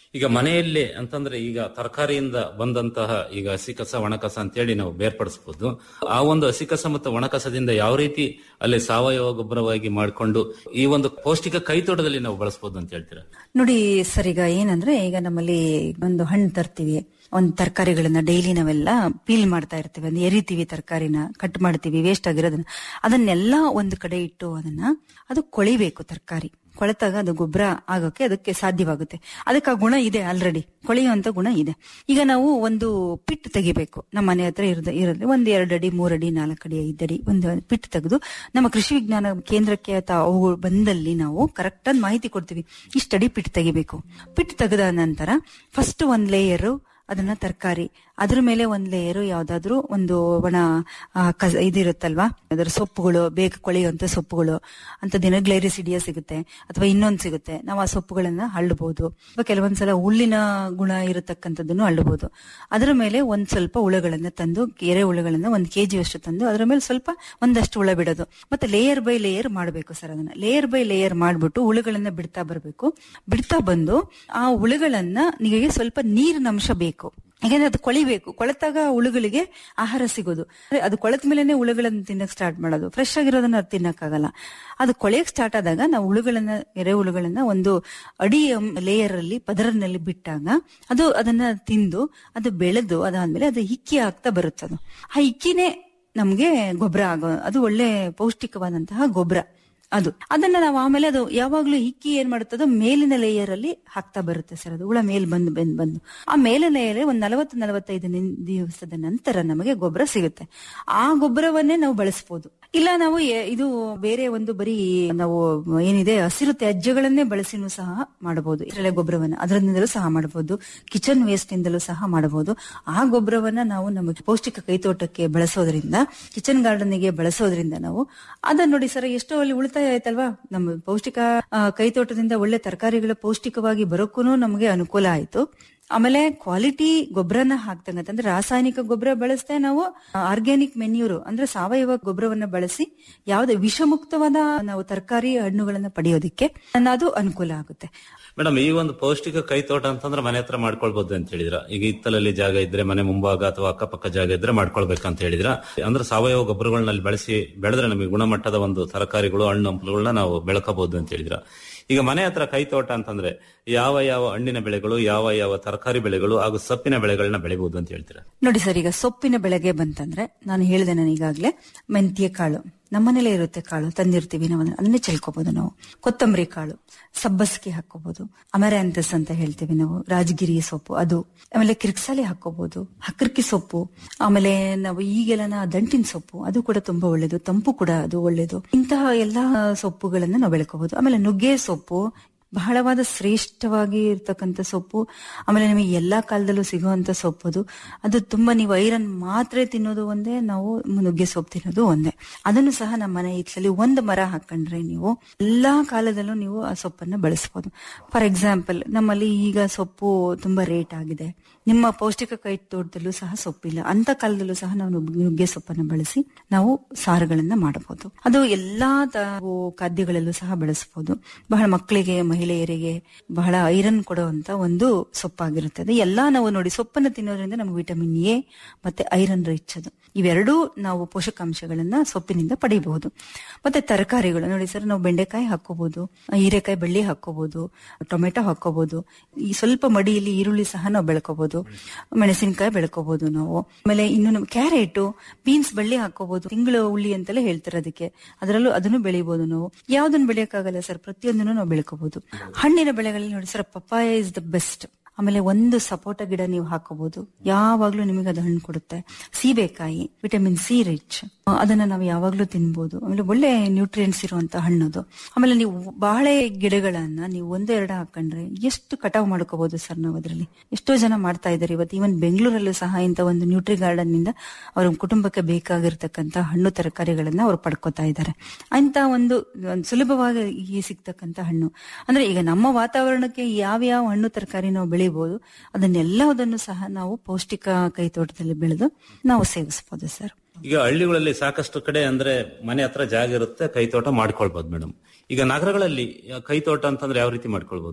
ಈಗ ಮನೆಯಲ್ಲಿ ಅಂತಂದ್ರೆ ಈಗ ತರಕಾರಿಯಿಂದ ಬಂದಂತಹ ಈಗ ಹಸಿ ಕಸ ಒಣಕಸ ಅಂತೇಳಿ ನಾವು ಬೇರ್ಪಡಿಸಬಹುದು ಆ ಒಂದು ಹಸಿ ಕಸ ಮತ್ತು ಒಣಕಸದಿಂದ ಯಾವ ರೀತಿ ಅಲ್ಲಿ ಸಾವಯವ ಗೊಬ್ಬರವಾಗಿ ಮಾಡಿಕೊಂಡು ಈ ಒಂದು ಪೌಷ್ಟಿಕ ಕೈತೋಟದಲ್ಲಿ ನಾವು ಬಳಸಬಹುದು ಅಂತ ಹೇಳ್ತೀರಾ ನೋಡಿ ಸರ್ ಈಗ ಏನಂದ್ರೆ ಈಗ ನಮ್ಮಲ್ಲಿ ಒಂದು ಹಣ್ಣು ತರ್ತೀವಿ ಒಂದು ತರಕಾರಿಗಳನ್ನ ಡೈಲಿ ನಾವೆಲ್ಲ ಪೀಲ್ ಮಾಡ್ತಾ ಇರ್ತೀವಿ ಅಂದ್ರೆ ಎರಿತೀವಿ ತರಕಾರಿನ ಕಟ್ ಮಾಡ್ತೀವಿ ವೇಸ್ಟ್ ಆಗಿರೋದನ್ನ ಅದನ್ನೆಲ್ಲ ಒಂದು ಕಡೆ ಇಟ್ಟು ಅದನ್ನ ಅದು ಕೊಳಿಬೇಕು ತರಕಾರಿ ಕೊಳೆತಾಗ ಅದು ಗೊಬ್ಬರ ಆಗೋಕೆ ಅದಕ್ಕೆ ಸಾಧ್ಯವಾಗುತ್ತೆ ಅದಕ್ಕೆ ಆ ಗುಣ ಇದೆ ಆಲ್ರೆಡಿ ಕೊಳೆಯುವಂತ ಗುಣ ಇದೆ ಈಗ ನಾವು ಒಂದು ಪಿಟ್ ತೆಗಿಬೇಕು ನಮ್ಮ ಮನೆ ಹತ್ರ ಇರದ ಇರಲಿ ಒಂದ್ ಎರಡು ಅಡಿ ಮೂರಡಿ ನಾಲ್ಕು ಅಡಿ ಐದಡಿ ಒಂದು ಪಿಟ್ ತೆಗೆದು ನಮ್ಮ ಕೃಷಿ ವಿಜ್ಞಾನ ಕೇಂದ್ರಕ್ಕೆ ಅಥವಾ ಅವು ಬಂದಲ್ಲಿ ನಾವು ಕರೆಕ್ಟ್ ಆಗಿ ಮಾಹಿತಿ ಕೊಡ್ತೀವಿ ಇಷ್ಟಡಿ ಪಿಟ್ ತೆಗಿಬೇಕು ಪಿಟ್ ತೆಗೆದ ನಂತರ ಫಸ್ಟ್ ಒಂದ್ ಲೇಯರ್ ಅದನ್ನ ತರಕಾರಿ ಅದ್ರ ಮೇಲೆ ಒಂದ್ ಲೇಯರು ಯಾವ್ದಾದ್ರು ಒಂದು ಒಣ ಆ, ಕಸ ಇದಿರುತ್ತಲ್ವಾ ಅದರ ಸೊಪ್ಪುಗಳು ಬೇಗ ಕೊಳೆಯುವಂತ ಸೊಪ್ಪುಗಳು ಅಂತದೇನೋ ಗ್ಲೈರಿಸಿಡಿಯಾ ಸಿಗುತ್ತೆ ಅಥವಾ ಇನ್ನೊಂದ್ ಸಿಗುತ್ತೆ ನಾವು ಆ ಸೊಪ್ಪುಗಳನ್ನ ಹಳ್ಳಬಹುದು ಅಥವಾ ಕೆಲವೊಂದ್ಸಲ ಹುಲ್ಲಿನ ಗುಣ ಇರತಕ್ಕಂಥದ್ದನ್ನು ಹಳ್ಳಬಹುದು ಅದರ ಮೇಲೆ ಒಂದ್ ಸ್ವಲ್ಪ ಹುಳಗಳನ್ನ ತಂದು ಎರೆ ಹುಳುಗಳನ್ನ ಒಂದ್ ಕೆಜಿ ಅಷ್ಟು ತಂದು ಅದರ ಮೇಲೆ ಸ್ವಲ್ಪ ಒಂದಷ್ಟು ಹುಳ ಬಿಡೋದು ಮತ್ತೆ ಲೇಯರ್ ಬೈ ಲೇಯರ್ ಮಾಡಬೇಕು ಸರ್ ಅದನ್ನ ಲೇಯರ್ ಬೈ ಲೇಯರ್ ಮಾಡ್ಬಿಟ್ಟು ಹುಳುಗಳನ್ನ ಬಿಡ್ತಾ ಬರಬೇಕು ಬಿಡ್ತಾ ಬಂದು ಆ ಹುಳುಗಳನ್ನ ನಿಮಗೆ ಸ್ವಲ್ಪ ನೀರಿನ ಅಂಶ ಬೇಕು ಯಾಕಂದ್ರೆ ಅದು ಕೊಳಿಬೇಕು ಕೊಳೆತಾಗ ಹುಳುಗಳಿಗೆ ಆಹಾರ ಸಿಗೋದು ಅಂದ್ರೆ ಅದು ಕೊಳೆತ ಮೇಲೆನೆ ಹುಳುಗಳನ್ನ ತಿನ್ನಕ್ ಸ್ಟಾರ್ಟ್ ಮಾಡೋದು ಫ್ರೆಶ್ ಆಗಿರೋದನ್ನ ಅದು ತಿನ್ನಕ್ಕಾಗಲ್ಲ ಅದು ಕೊಳೆಯಕ್ ಸ್ಟಾರ್ಟ್ ಆದಾಗ ನಾವು ಹುಳುಗಳನ್ನ ಎರೆ ಹುಳುಗಳನ್ನ ಒಂದು ಅಡಿ ಲೇಯರ್ ಅಲ್ಲಿ ಪದರನಲ್ಲಿ ಬಿಟ್ಟಾಗ ಅದು ಅದನ್ನ ತಿಂದು ಅದು ಬೆಳೆದು ಅದಾದ್ಮೇಲೆ ಅದು ಹಿಕ್ಕಿ ಆಗ್ತಾ ಬರುತ್ತೆ ಅದು ಆ ಹಿಕ್ಕಿನೇ ನಮ್ಗೆ ಗೊಬ್ಬರ ಆಗೋ ಅದು ಒಳ್ಳೆ ಪೌಷ್ಟಿಕವಾದಂತಹ ಗೊಬ್ಬರ ಅದು ಅದನ್ನ ನಾವು ಆಮೇಲೆ ಅದು ಯಾವಾಗ್ಲೂ ಹಿಕ್ಕಿ ಏನ್ ಮಾಡುತ್ತದೋ ಮೇಲಿನ ಲೇಯರ್ ಅಲ್ಲಿ ಹಾಕ್ತಾ ಬರುತ್ತೆ ಸರ್ ಅದು ಹುಳ ಮೇಲ್ ಬಂದು ಬಂದು ಬಂದು ಆ ಮೇಲಿನ ಲೇಯರ್ ಒಂದ್ ನಲವತ್ತು ನಲವತ್ತೈದು ನಿನ್- ದಿವಸದ ನಂತರ ನಮಗೆ ಗೊಬ್ಬರ ಸಿಗುತ್ತೆ ಆ ಗೊಬ್ಬರವನ್ನೇ ನಾವು ಬಳಸಬಹುದು ಇಲ್ಲ ನಾವು ಎ- ಇದು ಬೇರೆ ಒಂದು ಬರೀ ನಾವು ಏನಿದೆ ಹಸಿರು ತ್ಯಾಜ್ಯಗಳನ್ನೇ ಬಳಸಿನೂ ಸಹ ಮಾಡಬಹುದು ಇರಳೆ ಗೊಬ್ಬರವನ್ನ ಅದರಿಂದಲೂ ಸಹ ಮಾಡಬಹುದು ಕಿಚನ್ ವೇಸ್ಟ್ ಇಂದಲೂ ಸಹ ಮಾಡಬಹುದು ಆ ಗೊಬ್ಬರವನ್ನ ನಾವು ನಮ್ಮ ಪೌಷ್ಟಿಕ ಕೈತೋಟಕ್ಕೆ ಬಳಸೋದ್ರಿಂದ ಕಿಚನ್ ಗಾರ್ಡನ್ಗೆ ಬಳಸೋದ್ರಿಂದ ನಾವು ಅದನ್ನ ನೋಡಿ ಸರ್ ಎಷ್ಟೋ ಅಲ್ಲಿ ಉಳಿತಾಯ ಆಯ್ತಲ್ವಾ ನಮ್ಮ ಪೌಷ್ಟಿಕ ಆ, ಕೈತೋಟದಿಂದ ಒಳ್ಳೆ ತರಕಾರಿಗಳ ಪೌಷ್ಟಿಕವಾಗಿ ಬರೋಕ್ಕೂ ನಮಗೆ ಅನುಕೂಲ ಆಯ್ತು ಆಮೇಲೆ ಕ್ವಾಲಿಟಿ ಗೊಬ್ಬರನ ಹಾಕ್ತಂಗ ಅಂದ್ರೆ ರಾಸಾಯನಿಕ ಗೊಬ್ಬರ ಬಳಸದೆ ನಾವು ಆರ್ಗ್ಯಾನಿಕ್ ಮೆನ್ಯೂರು ಅಂದ್ರೆ ಸಾವಯವ ಗೊಬ್ಬರವನ್ನ ಬಳಸಿ ಯಾವುದೇ ವಿಷಮುಕ್ತವಾದ ನಾವು ತರಕಾರಿ ಹಣ್ಣುಗಳನ್ನ ಪಡೆಯೋದಿಕ್ಕೆ ಅದು ಅನುಕೂಲ ಆಗುತ್ತೆ ಮೇಡಮ್ ಈ ಒಂದು ಪೌಷ್ಟಿಕ ಕೈತೋಟ ಅಂತಂದ್ರೆ ಮನೆ ಹತ್ರ ಮಾಡ್ಕೊಳ್ಬಹುದು ಅಂತ ಹೇಳಿದ್ರ ಈಗ ಇತ್ತಲಲ್ಲಿ ಜಾಗ ಇದ್ರೆ ಮನೆ ಮುಂಭಾಗ ಅಥವಾ ಅಕ್ಕಪಕ್ಕ ಜಾಗ ಇದ್ರೆ ಮಾಡ್ಕೊಳ್ಬೇಕಂತ ಹೇಳಿದ್ರ ಅಂದ್ರೆ ಸಾವಯವ ಗೊಬ್ಬರಗಳನ್ನ ಬಳಸಿ ಬೆಳೆದ್ರೆ ನಮಗೆ ಗುಣಮಟ್ಟದ ಒಂದು ತರಕಾರಿಗಳು ಹಣ್ಣು ಹಂಪಲುಗಳನ್ನ ನಾವು ಬೆಳಕಬಹುದು ಅಂತ ಹೇಳಿದ್ರ ಈಗ ಮನೆ ಹತ್ರ ಕೈತೋಟ ಅಂತಂದ್ರೆ ಯಾವ ಯಾವ ಹಣ್ಣಿನ ಬೆಳೆಗಳು ಯಾವ ಯಾವ ತರಕಾರಿ ಬೆಳೆಗಳು ಹಾಗೂ ಸೊಪ್ಪಿನ ಬೆಳೆಗಳನ್ನ ಬೆಳಿಬಹುದು ಅಂತ ಹೇಳ್ತೀರಾ ನೋಡಿ ಸರ್ ಈಗ ಸೊಪ್ಪಿನ ಬೆಳೆಗೆ ಬಂತಂದ್ರೆ ನಾನು ಹೇಳಿದೆ ನಾನು ಈಗಾಗ್ಲೇ ಮೆಂತ್ಯ ಕಾಳು ನಮ್ಮನೇಲೆ ಇರುತ್ತೆ ಕಾಳು ತಂದಿರ್ತೀವಿ ನಾವು ಅದನ್ನ- ಅದನ್ನೇ ಚೆಲ್ಕೋಬಹುದು ನಾವು ಕೊತ್ತಂಬರಿ ಕಾಳು ಸಬ್ಬಸ್ಗೆ ಹಾಕೋಬಹುದು ಅಮರ್ಯಾಂತಸ್ ಅಂತ ಹೇಳ್ತೀವಿ ನಾವು ರಾಜಗಿರಿ ಸೊಪ್ಪು ಅದು ಆಮೇಲೆ ಕಿರ್ಕ್ಸಾಲಿ ಹಾಕೋಬಹುದು ಹಕ್ಕರ್ಕಿ ಸೊಪ್ಪು ಆಮೇಲೆ ನಾವು ಈಗೆಲ್ಲ ದಂಟಿನ ಸೊಪ್ಪು ಅದು ಕೂಡ ತುಂಬಾ ಒಳ್ಳೇದು ತಂಪು ಕೂಡ ಅದು ಒಳ್ಳೇದು ಇಂತಹ ಎಲ್ಲಾ ಸೊಪ್ಪುಗಳನ್ನ ನಾವು ಬೆಳ್ಕೋಬಹುದು ಆಮೇಲೆ ನುಗ್ಗೆ ಸೊಪ್ಪು ಬಹಳವಾದ ಶ್ರೇಷ್ಠವಾಗಿ ಇರ್ತಕ್ಕಂಥ ಸೊಪ್ಪು ಆಮೇಲೆ ನಿಮಗೆ ಎಲ್ಲಾ ಕಾಲದಲ್ಲೂ ಸಿಗುವಂತ ಸೊಪ್ಪು ಅದು ಅದು ತುಂಬಾ ನೀವು ಐರನ್ ಮಾತ್ರೆ ತಿನ್ನೋದು ಒಂದೇ ನಾವು ನುಗ್ಗೆ ಸೊಪ್ಪು ತಿನ್ನೋದು ಒಂದೇ ಅದನ್ನು ಸಹ ನಮ್ಮ ಮನೆ ಹಿತ್ತಲಲ್ಲಿ ಒಂದು ಮರ ಹಾಕೊಂಡ್ರೆ ನೀವು ಎಲ್ಲಾ ಕಾಲದಲ್ಲೂ ನೀವು ಆ ಸೊಪ್ಪನ್ನ ಬಳಸಬಹುದು ಫಾರ್ ಎಕ್ಸಾಂಪಲ್ ನಮ್ಮಲ್ಲಿ ಈಗ ಸೊಪ್ಪು ತುಂಬಾ ರೇಟ್ ಆಗಿದೆ ನಿಮ್ಮ ಪೌಷ್ಟಿಕ ಕೈ ತೋಟದಲ್ಲೂ ಸಹ ಸೊಪ್ಪಿಲ್ಲ ಅಂತ ಕಾಲದಲ್ಲೂ ಸಹ ನಾವು ನುಗ್- ನುಗ್ಗೆ ಸೊಪ್ಪನ್ನ ಬಳಸಿ ನಾವು ಸಾರುಗಳನ್ನ ಮಾಡಬಹುದು ಅದು ಎಲ್ಲಾ ತ- ಖಾದ್ಯಗಳಲ್ಲೂ ಸಹ ಬಳಸಬಹುದು ಬಹಳ ಮಕ್ಕಳಿಗೆ ಮಹಿಳೆಯರಿಗೆ ಬಹಳ ಐರನ್ ಕೊಡುವಂತ ಒಂದು ಸೊಪ್ಪಾಗಿರುತ್ತದೆ ಎಲ್ಲಾ ನಾವು ನೋಡಿ ಸೊಪ್ಪನ್ನು ತಿನ್ನೋದ್ರಿಂದ ನಮಗೆ ವಿಟಮಿನ್ ಎ ಮತ್ತೆ ಐರನ್ ರಿಚ್ ಅದು ಇವೆರಡೂ ನಾವು ಪೋಷಕಾಂಶಗಳನ್ನ ಸೊಪ್ಪಿನಿಂದ ಪಡೆಯಬಹುದು ಮತ್ತೆ ತರಕಾರಿಗಳು ನೋಡಿ ಸರ್ ನಾವು ಬೆಂಡೆಕಾಯಿ ಹಾಕೋಬಹುದು ಹೀರೆಕಾಯಿ ಬೆಳ್ಳಿ ಹಾಕೋಬಹುದು ಟೊಮೆಟೊ ಹಾಕೋಬಹುದು ಈ ಸ್ವಲ್ಪ ಮಡಿಯಲ್ಲಿ ಈರುಳ್ಳಿ ಸಹ ನಾವು ಬೆಳ್ಕೋಬಹುದು ಮೆಣಸಿನಕಾಯಿ ಬೆಳ್ಕೋಬಹುದು ನಾವು ಆಮೇಲೆ ಇನ್ನು ನಮ್ಮ ಕ್ಯಾರೆಟ್ ಬೀನ್ಸ್ ಬಳ್ಳಿ ಹಾಕೋಬಹುದು ತಿಂಗಳು ಉಳ್ಳಿ ಅಂತೆಲ್ಲ ಹೇಳ್ತಾರೆ ಅದಕ್ಕೆ ಅದರಲ್ಲೂ ಅದನ್ನು ಬೆಳಿಬಹುದು ನಾವು ಯಾವ್ದನ್ನು ಬೆಳೆಯಕ್ಕಾಗಲ್ಲ ಸರ್ ಪ್ರತಿಯೊಂದನ್ನು ನಾವು ಬೆಳ್ಕೋಬಹುದು ಹಣ್ಣಿನ ಬೆಳೆಗಳಲ್ಲಿ ನೋಡಿ sir papaya is the best ಆಮೇಲೆ ಒಂದು ಸಪೋಟ ಗಿಡ ನೀವು ಹಾಕೋಬಹುದು ಯಾವಾಗ್ಲೂ ನಿಮಗೆ ಅದು ಹಣ್ಣು ಕೊಡುತ್ತೆ ಸೀಬೆಕಾಯಿ ವಿಟಮಿನ್ ಸಿ ರಿಚ್ ಅದನ್ನ ನಾವು ಯಾವಾಗ್ಲೂ ತಿನ್ಬೋದು ಆಮೇಲೆ ಒಳ್ಳೆ ನ್ಯೂಟ್ರಿಯೆಂಟ್ಸ್ ಇರುವಂತ ಹಣ್ಣದು ಆಮೇಲೆ ನೀವು ಬಾಳೆ ಗಿಡಗಳನ್ನ ನೀವು ಒಂದೆರಡು ಹಾಕೊಂಡ್ರೆ ಎಷ್ಟು ಕಟಾವ್ ಮಾಡ್ಕೋಬಹುದು ಸರ್ ನಾವು ಅದರಲ್ಲಿ ಎಷ್ಟೋ ಜನ ಮಾಡ್ತಾ ಇದ್ದಾರೆ ಇವತ್ತು ಈವನ್ ಬೆಂಗಳೂರಲ್ಲೂ ಸಹ ಇಂತ ಒಂದು ನ್ಯೂಟ್ರಿ ಗಾರ್ಡನ್ ನಿಂದ ಅವ್ರ ಕುಟುಂಬಕ್ಕೆ ಬೇಕಾಗಿರ್ತಕ್ಕಂತ ಹಣ್ಣು ತರಕಾರಿಗಳನ್ನ ಅವ್ರು ಪಡ್ಕೋತಾ ಇದ್ದಾರೆ ಅಂತ ಒಂದು ಒಂದು ಸುಲಭವಾಗಿ ಈ ಸಿಗ್ತಕ್ಕಂತ ಹಣ್ಣು ಅಂದ್ರೆ ಈಗ ನಮ್ಮ ವಾತಾವರಣಕ್ಕೆ ಯಾವ ಯಾವ ಹಣ್ಣು ತರಕಾರಿ ನಾವು ಬೆಳಿಬಹುದು ಅದನ್ನೆಲ್ಲದನ್ನು ಸಹ ನಾವು ಪೌಷ್ಟಿಕ ಕೈ ತೋಟದಲ್ಲಿ ಬೆಳೆದು ನಾವು ಸೇವಿಸಬಹುದು ಸರ್ ಈಗ ಹಳ್ಳಿಗಳಲ್ಲಿ ಸಾಕಷ್ಟು ಕಡೆ ಅಂದ್ರೆ ಮನೆ ಹತ್ರ ಜಾಗ ಇರುತ್ತೆ ಕೈತೋಟ ಮಾಡ್ಕೊಳ್ಬಹುದು ಮೇಡಮ್ ಈಗ ನಗರಗಳಲ್ಲಿ ಕೈತೋಟ ಅಂತಂದ್ರೆ ಯಾವ ರೀತಿ ಮಾಡ್ಕೊಳ್ಬಹುದು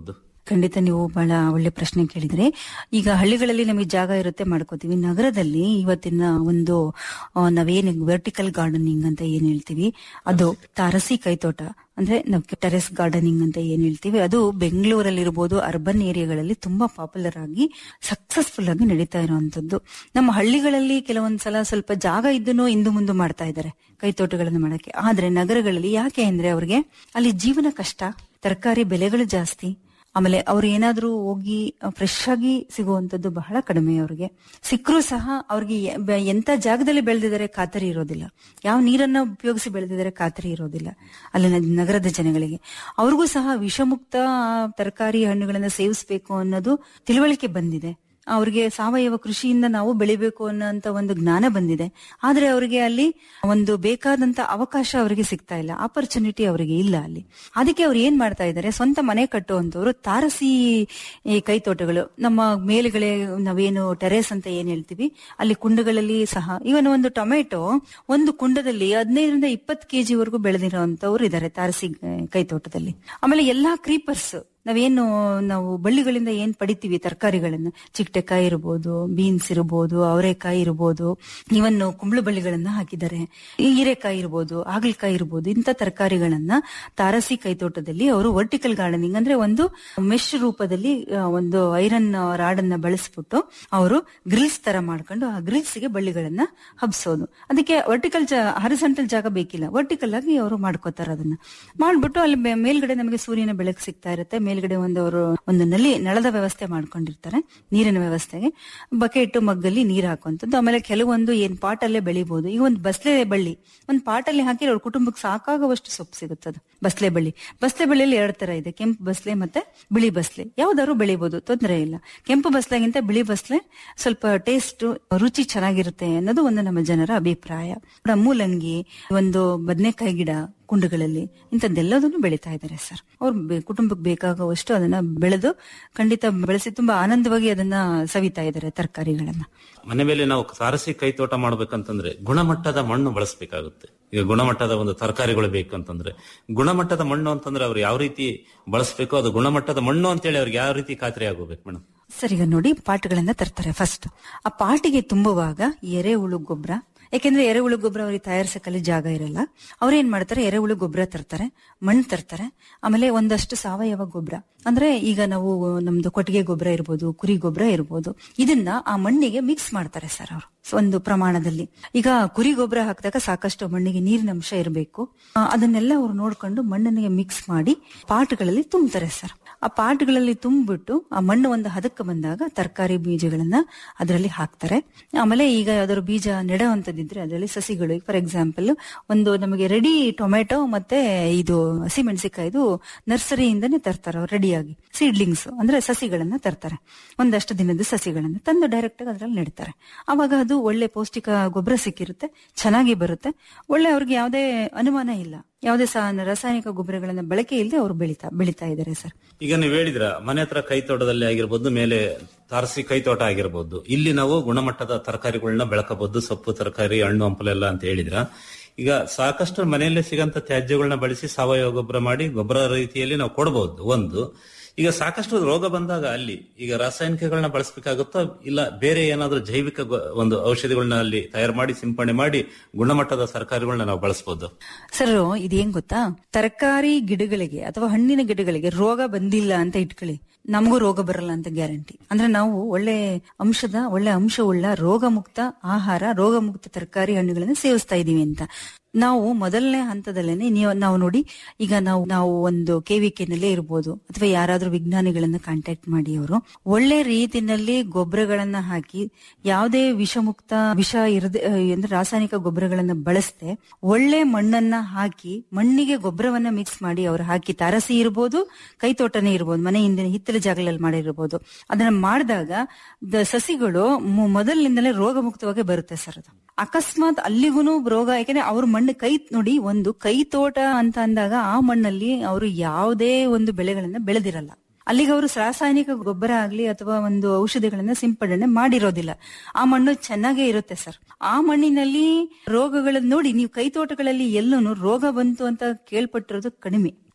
ಖಂಡಿತ ನೀವು ಬಹಳ ಒಳ್ಳೆ ಪ್ರಶ್ನೆ ಕೇಳಿದ್ರೆ ಈಗ ಹಳ್ಳಿಗಳಲ್ಲಿ ನಮಗೆ ಜಾಗ ಇರುತ್ತೆ ಮಾಡ್ಕೋತೀವಿ ನಗರದಲ್ಲಿ ಇವತ್ತಿನ ಒಂದು ಆ, ನಾವೇನು ವರ್ಟಿಕಲ್ ಗಾರ್ಡನಿಂಗ್ ಅಂತ ಏನ್ ಹೇಳ್ತೀವಿ ಅದು ತಾರಸಿ ಕೈತೋಟ ಅಂದ್ರೆ ನಾವು ಟೆರೆಸ್ ಗಾರ್ಡನಿಂಗ್ ಅಂತ ಏನ್ ಹೇಳ್ತೀವಿ ಅದು ಬೆಂಗಳೂರಲ್ಲಿ ಇರ್ಬೋದು ಅರ್ಬನ್ ಏರಿಯಾಗಳಲ್ಲಿ ತುಂಬಾ ಪಾಪ್ಯುಲರ್ ಆಗಿ ಸಕ್ಸಸ್ಫುಲ್ ಆಗಿ ನಡೀತಾ ಇರುವಂತದ್ದು ನಮ್ಮ ಹಳ್ಳಿಗಳಲ್ಲಿ ಕೆಲವೊಂದ್ಸಲ ಸ್ವಲ್ಪ ಜಾಗ ಇದ್ದೂ ಇಂದು ಮುಂದೆ ಮಾಡ್ತಾ ಇದ್ದಾರೆ ಕೈತೋಟಗಳನ್ನು ಮಾಡಕ್ಕೆ ಆದ್ರೆ ನಗರಗಳಲ್ಲಿ ಯಾಕೆ ಅಂದ್ರೆ ಅವ್ರಿಗೆ ಅಲ್ಲಿ ಜೀವನ ಕಷ್ಟ ತರಕಾರಿ ಬೆಲೆಗಳು ಜಾಸ್ತಿ ಆಮೇಲೆ ಅವ್ರು ಏನಾದ್ರೂ ಹೋಗಿ ಫ್ರೆಶ್ ಆಗಿ ಸಿಗುವಂತದ್ದು ಬಹಳ ಕಡಿಮೆ ಅವ್ರಿಗೆ ಸಿಕ್ಕರೂ ಸಹ ಅವ್ರಿಗೆ ಎ- ಬೆ- ಎಂತ ಜಾಗದಲ್ಲಿ ಬೆಳೆದಿದ್ದಾರೆ ಖಾತರಿ ಇರೋದಿಲ್ಲ ಯಾವ ನೀರನ್ನ ಉಪಯೋಗಿಸಿ ಬೆಳೆದಿದ್ದಾರೆ ಖಾತರಿ ಇರೋದಿಲ್ಲ ಅಲ್ಲಿನ ನಗರದ ಜನಗಳಿಗೆ ಅವ್ರಿಗೂ ಸಹ ವಿಷಮುಕ್ತ ತರಕಾರಿ ಹಣ್ಣುಗಳನ್ನ ಸೇವಿಸಬೇಕು ಅನ್ನೋದು ತಿಳುವಳಿಕೆ ಬಂದಿದೆ ಅವ್ರಿಗೆ ಸಾವಯವ ಕೃಷಿಯಿಂದ ನಾವು ಬೆಳಿಬೇಕು ಅನ್ನೋಂತ ಒಂದು ಜ್ಞಾನ ಬಂದಿದೆ ಆದ್ರೆ ಅವರಿಗೆ ಅಲ್ಲಿ ಒಂದು ಬೇಕಾದಂತ ಅವಕಾಶ ಅವರಿಗೆ ಸಿಗ್ತಾ ಇಲ್ಲ ಆಪರ್ಚುನಿಟಿ ಅವರಿಗೆ ಇಲ್ಲ ಅಲ್ಲಿ ಅದಕ್ಕೆ ಅವ್ರು ಏನ್ ಮಾಡ್ತಾ ಇದ್ದಾರೆ ಸ್ವಂತ ಮನೆ ಕಟ್ಟುವಂತವ್ರು ತಾರಸಿ ಈ ಕೈತೋಟಗಳು ನಮ್ಮ ಮೇಲುಗಡೆ ನಾವೇನು ಟೆರೇಸ್ ಅಂತ ಏನ್ ಹೇಳ್ತೀವಿ ಅಲ್ಲಿ ಕುಂಡಗಳಲ್ಲಿ ಸಹ ಇವನ್ ಒಂದು ಟೊಮೆಟೊ ಒಂದು ಕುಂಡದಲ್ಲಿ ಹದಿನೈದರಿಂದ ಇಪ್ಪತ್ತು ಕೆಜಿ ವರೆಗೂ ಬೆಳೆದಿರುವಂತವ್ರು ಇದ್ದಾರೆ ತಾರಸಿ ಕೈತೋಟದಲ್ಲಿ ಆಮೇಲೆ ಎಲ್ಲಾ ಕ್ರೀಪರ್ಸ್ ನಾವೇನು ನಾವು ಬಳ್ಳಿಗಳಿಂದ ಏನ್ ಪಡಿತೀವಿ ತರಕಾರಿಗಳನ್ನ ಚಿಕ್ಟೆಕಾಯಿ ಇರ್ಬೋದು ಬೀನ್ಸ್ ಇರ್ಬೋದು ಅವರೆಕಾಯಿ ಇರ್ಬೋದು ಇವನ್ನು ಕುಂಬಳು ಬಳ್ಳಿಗಳನ್ನ ಹಾಕಿದ್ದಾರೆ ಈ ಹೀರೆಕಾಯಿ ಇರ್ಬೋದು ಹಾಗಲಕಾಯಿ ಇರ್ಬೋದು ಇಂಥ ತರಕಾರಿಗಳನ್ನ ತಾರಸಿ ಕೈತೋಟದಲ್ಲಿ ಅವರು ವರ್ಟಿಕಲ್ ಗಾರ್ಡನಿಂಗ್ ಅಂದ್ರೆ ಒಂದು ಮೆಶ್ ರೂಪದಲ್ಲಿ ಆ, ಒಂದು ಐರನ್ ರಾಡ್ ಅನ್ನ ಬಳಸ್ಬಿಟ್ಟು ಅವರು ಗ್ರಿಲ್ಸ್ ತರ ಮಾಡ್ಕೊಂಡು ಆ ಗ್ರಿಲ್ಸ್ ಗೆ ಬಳ್ಳಿಗಳನ್ನ ಹಬ್ಸೋದು ಅದಕ್ಕೆ ವರ್ಟಿಕಲ್ ಹಾರಿಸೆಂಟಲ್ ಜಾಗ ಬೇಕಿಲ್ಲ ವರ್ಟಿಕಲ್ ಆಗಿ ಅವರು ಮಾಡ್ಕೋತಾರೆ ಅದನ್ನ ಮಾಡ್ಬಿಟ್ಟು ಅಲ್ಲಿ ಮೇ- ಮೇಲ್ಗಡೆ ನಮಗೆ ಸೂರ್ಯನ ಬೆಳಕು ಸಿಗ್ತಾ ಇರುತ್ತೆ ಮೇಲ್ಗಡೆ ಒಂದು ಅವರು ಒಂದು ನಲ್ಲಿ ನಳದ ವ್ಯವಸ್ಥೆ ಮಾಡ್ಕೊಂಡಿರ್ತಾರೆ ನೀರಿನ ವ್ಯವಸ್ಥೆಗೆ ಬಕೆಟ್ ಮಗ್ಗಲ್ಲಿ ನೀರ್ ಹಾಕುವಂಥದ್ದು ಆಮೇಲೆ ಕೆಲವೊಂದು ಏನ್ ಪಾಟ್ ಅಲ್ಲೇ ಬೆಳಿಬಹುದು ಈಗ ಒಂದು ಬಸ್ಲೆ ಬಳ್ಳಿ ಒಂದು ಪಾಟಲ್ಲಿ ಹಾಕಿ ಅವ್ರ ಕುಟುಂಬಕ್ಕೆ ಸಾಕಾಗುವಷ್ಟು ಸೊಪ್ಪು ಸಿಗುತ್ತದೆ ಬಸ್ಲೆ ಬಳ್ಳಿ ಬಸ್ಲೆ ಬಳ್ಳಿಯಲ್ಲಿ ಎರಡು ತರ ಇದೆ ಕೆಂಪು ಬಸ್ಲೆ ಮತ್ತೆ ಬಿಳಿ ಬಸ್ಲೆ ಯಾವ್ದಾದ್ರು ಬೆಳಿಬಹುದು ತೊಂದರೆ ಇಲ್ಲ ಕೆಂಪು ಬಸ್ಲೆಗಿಂತ ಬಿಳಿ ಬಸ್ಲೆ ಸ್ವಲ್ಪ ಟೇಸ್ಟ್ ರುಚಿ ಚೆನ್ನಾಗಿರುತ್ತೆ ಅನ್ನೋದು ಒಂದು ನಮ್ಮ ಜನರ ಅಭಿಪ್ರಾಯ ಕೂಡ ಮೂಲಂಗಿ ಒಂದು ಬದನೆಕಾಯಿ ಗಿಡ ಕುಂಡಗಳಲ್ಲಿ ಇಂಥದ್ದೆಲ್ಲದನ್ನು ಬೆಳೀತಾ ಇದ್ದಾರೆ ಸರ್ ಅವ್ರ ಬೆ- ಕುಟುಂಬಕ್ಕೆ ಬೇಕಾಗುವಷ್ಟು ಅದನ್ನ ಬೆಳೆದು ಖಂಡಿತ ಬೆಳೆಸಿ ತುಂಬಾ ಆನಂದವಾಗಿ ಅದನ್ನ ಸವಿತಾ ಇದ್ದಾರೆ ತರಕಾರಿಗಳನ್ನ ಮನೆ ಮೇಲೆ ನಾವು ಸಾರಸಿ ಕೈ ತೋಟ ಮಾಡ್ಬೇಕಂತಂದ್ರೆ ಗುಣಮಟ್ಟದ ಮಣ್ಣು ಬಳಸಬೇಕಾಗುತ್ತೆ ಈಗ ಗುಣಮಟ್ಟದ ಒಂದು ತರಕಾರಿಗಳು ಬೇಕು ಅಂತಂದ್ರೆ ಗುಣಮಟ್ಟದ ಮಣ್ಣು ಅಂತಂದ್ರೆ ಅವ್ರು ಯಾವ ರೀತಿ ಬಳಸಬೇಕು ಅದು ಗುಣಮಟ್ಟದ ಮಣ್ಣು ಅಂತೇಳಿ ಅವ್ರಿಗೆ ಯಾವ ರೀತಿ ಖಾತ್ರಿ ಆಗೋಬೇಕು ಮೇಡಮ್ ಸರ್ ಈಗ ನೋಡಿ ಪಾಟ್ಗಳನ್ನ ತರ್ತಾರೆ ಫಸ್ಟ್ ಆ ಪಾಟಿಗೆ ತುಂಬುವಾಗ ಎರೆಹುಳು ಗೊಬ್ಬರ ಯಾಕೆಂದ್ರೆ ಎರೆಹುಳು ಗೊಬ್ಬರ ಅವ್ರಿಗೆ ತಯಾರಿಸಕ್ಕಲ್ಲಿ ಜಾಗ ಇರಲ್ಲ ಅವ್ರು ಏನ್ ಮಾಡ್ತಾರೆ ಎರೆಹುಳು ಗೊಬ್ಬರ ತರ್ತಾರೆ ಮಣ್ಣು ತರ್ತಾರೆ ಆಮೇಲೆ ಒಂದಷ್ಟು ಸಾವಯವ ಗೊಬ್ಬರ ಅಂದ್ರೆ ಈಗ ನಾವು ನಮ್ದು ಕೊಟ್ಟಿಗೆ ಗೊಬ್ಬರ ಇರ್ಬೋದು ಕುರಿ ಗೊಬ್ಬರ ಇರ್ಬೋದು ಇದನ್ನ ಆ ಮಣ್ಣಿಗೆ ಮಿಕ್ಸ್ ಮಾಡ್ತಾರೆ ಸರ್ ಅವರು ಒಂದು ಪ್ರಮಾಣದಲ್ಲಿ ಈಗ ಕುರಿ ಗೊಬ್ಬರ ಹಾಕಿದಾಗ ಸಾಕಷ್ಟು ಮಣ್ಣಿಗೆ ನೀರಿನ ಅಂಶ ಇರಬೇಕು ಅದನ್ನೆಲ್ಲ ಅವ್ರು ನೋಡ್ಕೊಂಡು ಮಣ್ಣನಿಗೆ ಮಿಕ್ಸ್ ಮಾಡಿ ಪಾಟ್ಗಳಲ್ಲಿ ತುಂಬ್ತಾರೆ ಸರ್ ಆ ಪಾಟ್ಗಳಲ್ಲಿ ತುಂಬಿಬಿಟ್ಟು ಆ ಮಣ್ಣು ಒಂದು ಹದಕ್ಕೆ ಬಂದಾಗ ತರಕಾರಿ ಬೀಜಗಳನ್ನ ಅದರಲ್ಲಿ ಹಾಕ್ತಾರೆ ಆಮೇಲೆ ಈಗ ಅದರ ಬೀಜ ನೆಡುವಂತದಿದ್ರೆ ಅದರಲ್ಲಿ ಸಸಿಗಳು ಫಾರ್ ಎಕ್ಸಾಂಪಲ್ ಒಂದು ನಮಗೆ ರೆಡಿ ಟೊಮೆಟೊ ಮತ್ತೆ ಇದು ಹಸಿಮೆಣಸಿಕಾಯ್ದು ನರ್ಸರಿಯಿಂದನೇ ತರ್ತಾರೆ ಅವ್ರು ರೆಡಿಯಾಗಿ ಸೀಡ್ಲಿಂಗ್ಸ್ ಅಂದ್ರೆ ಸಸಿಗಳನ್ನ ತರ್ತಾರೆ ಒಂದಷ್ಟು ದಿನದ ಸಸಿಗಳನ್ನ ತಂದು ಡೈರೆಕ್ಟ್ ಆಗಿ ಅದ್ರಲ್ಲಿ ನೆಡ್ತಾರೆ ಅವಾಗ ಅದು ಒಳ್ಳೆ ಪೌಷ್ಟಿಕ ಗೊಬ್ಬರ ಸಿಕ್ಕಿರುತ್ತೆ ಚೆನ್ನಾಗಿ ಬರುತ್ತೆ ಒಳ್ಳೆ ಅವ್ರಿಗೆ ಯಾವುದೇ ಅನುಮಾನ ಇಲ್ಲ ಯಾವುದೇ ಸಹ ರಾಸಾಯನಿಕ ಗೊಬ್ಬರಗಳನ್ನ ಬಳಕೆ ಇಲ್ಲದೆ ಅವ್ರು ಬೆಳಿತಾ ಬೆಳಿತಾ ಇದ್ದಾರೆ ಸರ್ ಈಗ ನೀವು ಹೇಳಿದ್ರ ಮನೆ ಹತ್ರ ಕೈ ತೋಟದಲ್ಲಿ ಆಗಿರ್ಬೋದು ಮೇಲೆ ತಾರಸಿ ಕೈ ತೋಟ ಆಗಿರ್ಬೋದು ಇಲ್ಲಿ ನಾವು ಗುಣಮಟ್ಟದ ತರಕಾರಿಗಳನ್ನ ಬೆಳಕಬಹುದು ಸೊಪ್ಪು ತರಕಾರಿ ಹಣ್ಣು ಹಂಪಲೆಲ್ಲ ಅಂತ ಹೇಳಿದ್ರ ಈಗ ಸಾಕಷ್ಟು ಮನೆಯಲ್ಲೇ ಸಿಗಂತ ತ್ಯಾಜ್ಯಗಳನ್ನ ಬಳಸಿ ಸಾವಯವ ಗೊಬ್ಬರ ಮಾಡಿ ಗೊಬ್ಬರ ರೀತಿಯಲ್ಲಿ ನಾವು ಕೊಡಬಹುದು ಒಂದು ಈಗ ಸಾಕಷ್ಟು ರೋಗ ಬಂದಾಗ ಅಲ್ಲಿ ಈಗ ರಾಸಾಯನಿಕಗಳನ್ನ ಬಳಸಬೇಕಾಗುತ್ತೋ ಇಲ್ಲ ಬೇರೆ ಏನಾದ್ರೂ ಜೈವಿಕ ಗೊ- ಒಂದು ಔಷಧಿಗಳನ್ನ ಅಲ್ಲಿ ತಯಾರು ಮಾಡಿ ಸಿಂಪಡಣೆ ಮಾಡಿ ಗುಣಮಟ್ಟದ ತರಕಾರಿಗಳನ್ನ ನಾವು ಬಳಸಬಹುದು ಸರ್ ಇದೇನ್ ಗೊತ್ತಾ ತರಕಾರಿ ಗಿಡಗಳಿಗೆ ಅಥವಾ ಹಣ್ಣಿನ ಗಿಡಗಳಿಗೆ ರೋಗ ಬಂದಿಲ್ಲ ಅಂತ ಇಟ್ಕೊಳ್ಳಿ ನಮಗೂ ರೋಗ ಬರಲ್ಲ ಅಂತ ಗ್ಯಾರಂಟಿ ಅಂದ್ರೆ ನಾವು ಒಳ್ಳೆ ಅಂಶದ ಒಳ್ಳೆ ಅಂಶವುಳ್ಳ ರೋಗ ಮುಕ್ತ ಆಹಾರ ರೋಗ ಮುಕ್ತ ತರಕಾರಿ ಹಣ್ಣುಗಳನ್ನ ಸೇವಿಸ್ತಾ ಇದೀವಿ ಅಂತ ನಾವು ಮೊದಲನೇ ಹಂತದಲ್ಲೇನೆ ನೀವು ನಾವು ನೋಡಿ ಈಗ ನಾವು ನಾವು ಒಂದು ಕೆವಿಕೆನಲ್ಲೇ ಇರ್ಬೋದು ಅಥವಾ ಯಾರಾದ್ರೂ ವಿಜ್ಞಾನಿಗಳನ್ನ ಕಾಂಟ್ಯಾಕ್ಟ್ ಮಾಡಿ ಅವರು ಒಳ್ಳೆ ರೀತಿನಲ್ಲಿ ಗೊಬ್ಬರಗಳನ್ನ ಹಾಕಿ ಯಾವುದೇ ವಿಷಮುಕ್ತ ವಿಷ ಇರದೆ ಅಂದ್ರೆ ರಾಸಾಯನಿಕ ಗೊಬ್ಬರಗಳನ್ನ ಬಳಸದೆ ಒಳ್ಳೆ ಮಣ್ಣನ್ನ ಹಾಕಿ ಮಣ್ಣಿಗೆ ಗೊಬ್ಬರವನ್ನ ಮಿಕ್ಸ್ ಮಾಡಿ ಅವ್ರು ಹಾಕಿ ತಾರಸಿ ಇರ್ಬೋದು ಕೈ ತೋಟನೇ ಇರ್ಬೋದು ಮನೆ ಹಿಂದಿನ ಹಿತ್ತಲ ಜಾಗಗಳಲ್ಲಿ ಮಾಡಿರ್ಬೋದು ಅದನ್ನ ಮಾಡಿದಾಗ ದ- ಸಸಿಗಳು ಮು- ಮೊದಲಿನಿಂದಲೇ ರೋಗ ಮುಕ್ತವಾಗಿ ಬರುತ್ತೆ ಸರ್ ಅದು ಅಕಸ್ಮಾತ್ ಅಲ್ಲಿಗೂ ರೋಗ ಯಾಕಂದ್ರೆ ಅವ್ರ ಮಣ್ಣು ಕೈ ನೋಡಿ ಒಂದು ಕೈ ತೋಟ ಅಂತ ಅಂದಾಗ ಆ ಮಣ್ಣಲ್ಲಿ ಅವರು ಯಾವುದೇ ಒಂದು ಬೆಳೆಗಳನ್ನ ಬೆಳೆದಿರಲ್ಲ ಅಲ್ಲಿಗೆ ಅವರು ರಾಸಾಯನಿಕ ಗೊಬ್ಬರ ಆಗ್ಲಿ ಅಥವಾ ಒಂದು ಔಷಧಿಗಳನ್ನ ಸಿಂಪಡಣೆ ಮಾಡಿರೋದಿಲ್ಲ ಆ ಮಣ್ಣು ಚೆನ್ನಾಗೇ ಇರುತ್ತೆ ಸರ್ ಆ ಮಣ್ಣಿನಲ್ಲಿ ರೋಗಗಳನ್ನ ನೋಡಿ ನೀವು ಕೈ ತೋಟಗಳಲ್ಲಿ ಎಲ್ಲೂ ರೋಗ ಬಂತು ಅಂತ ಕೇಳ್ಪಟ್ಟಿರೋದು ಕಡಿಮೆ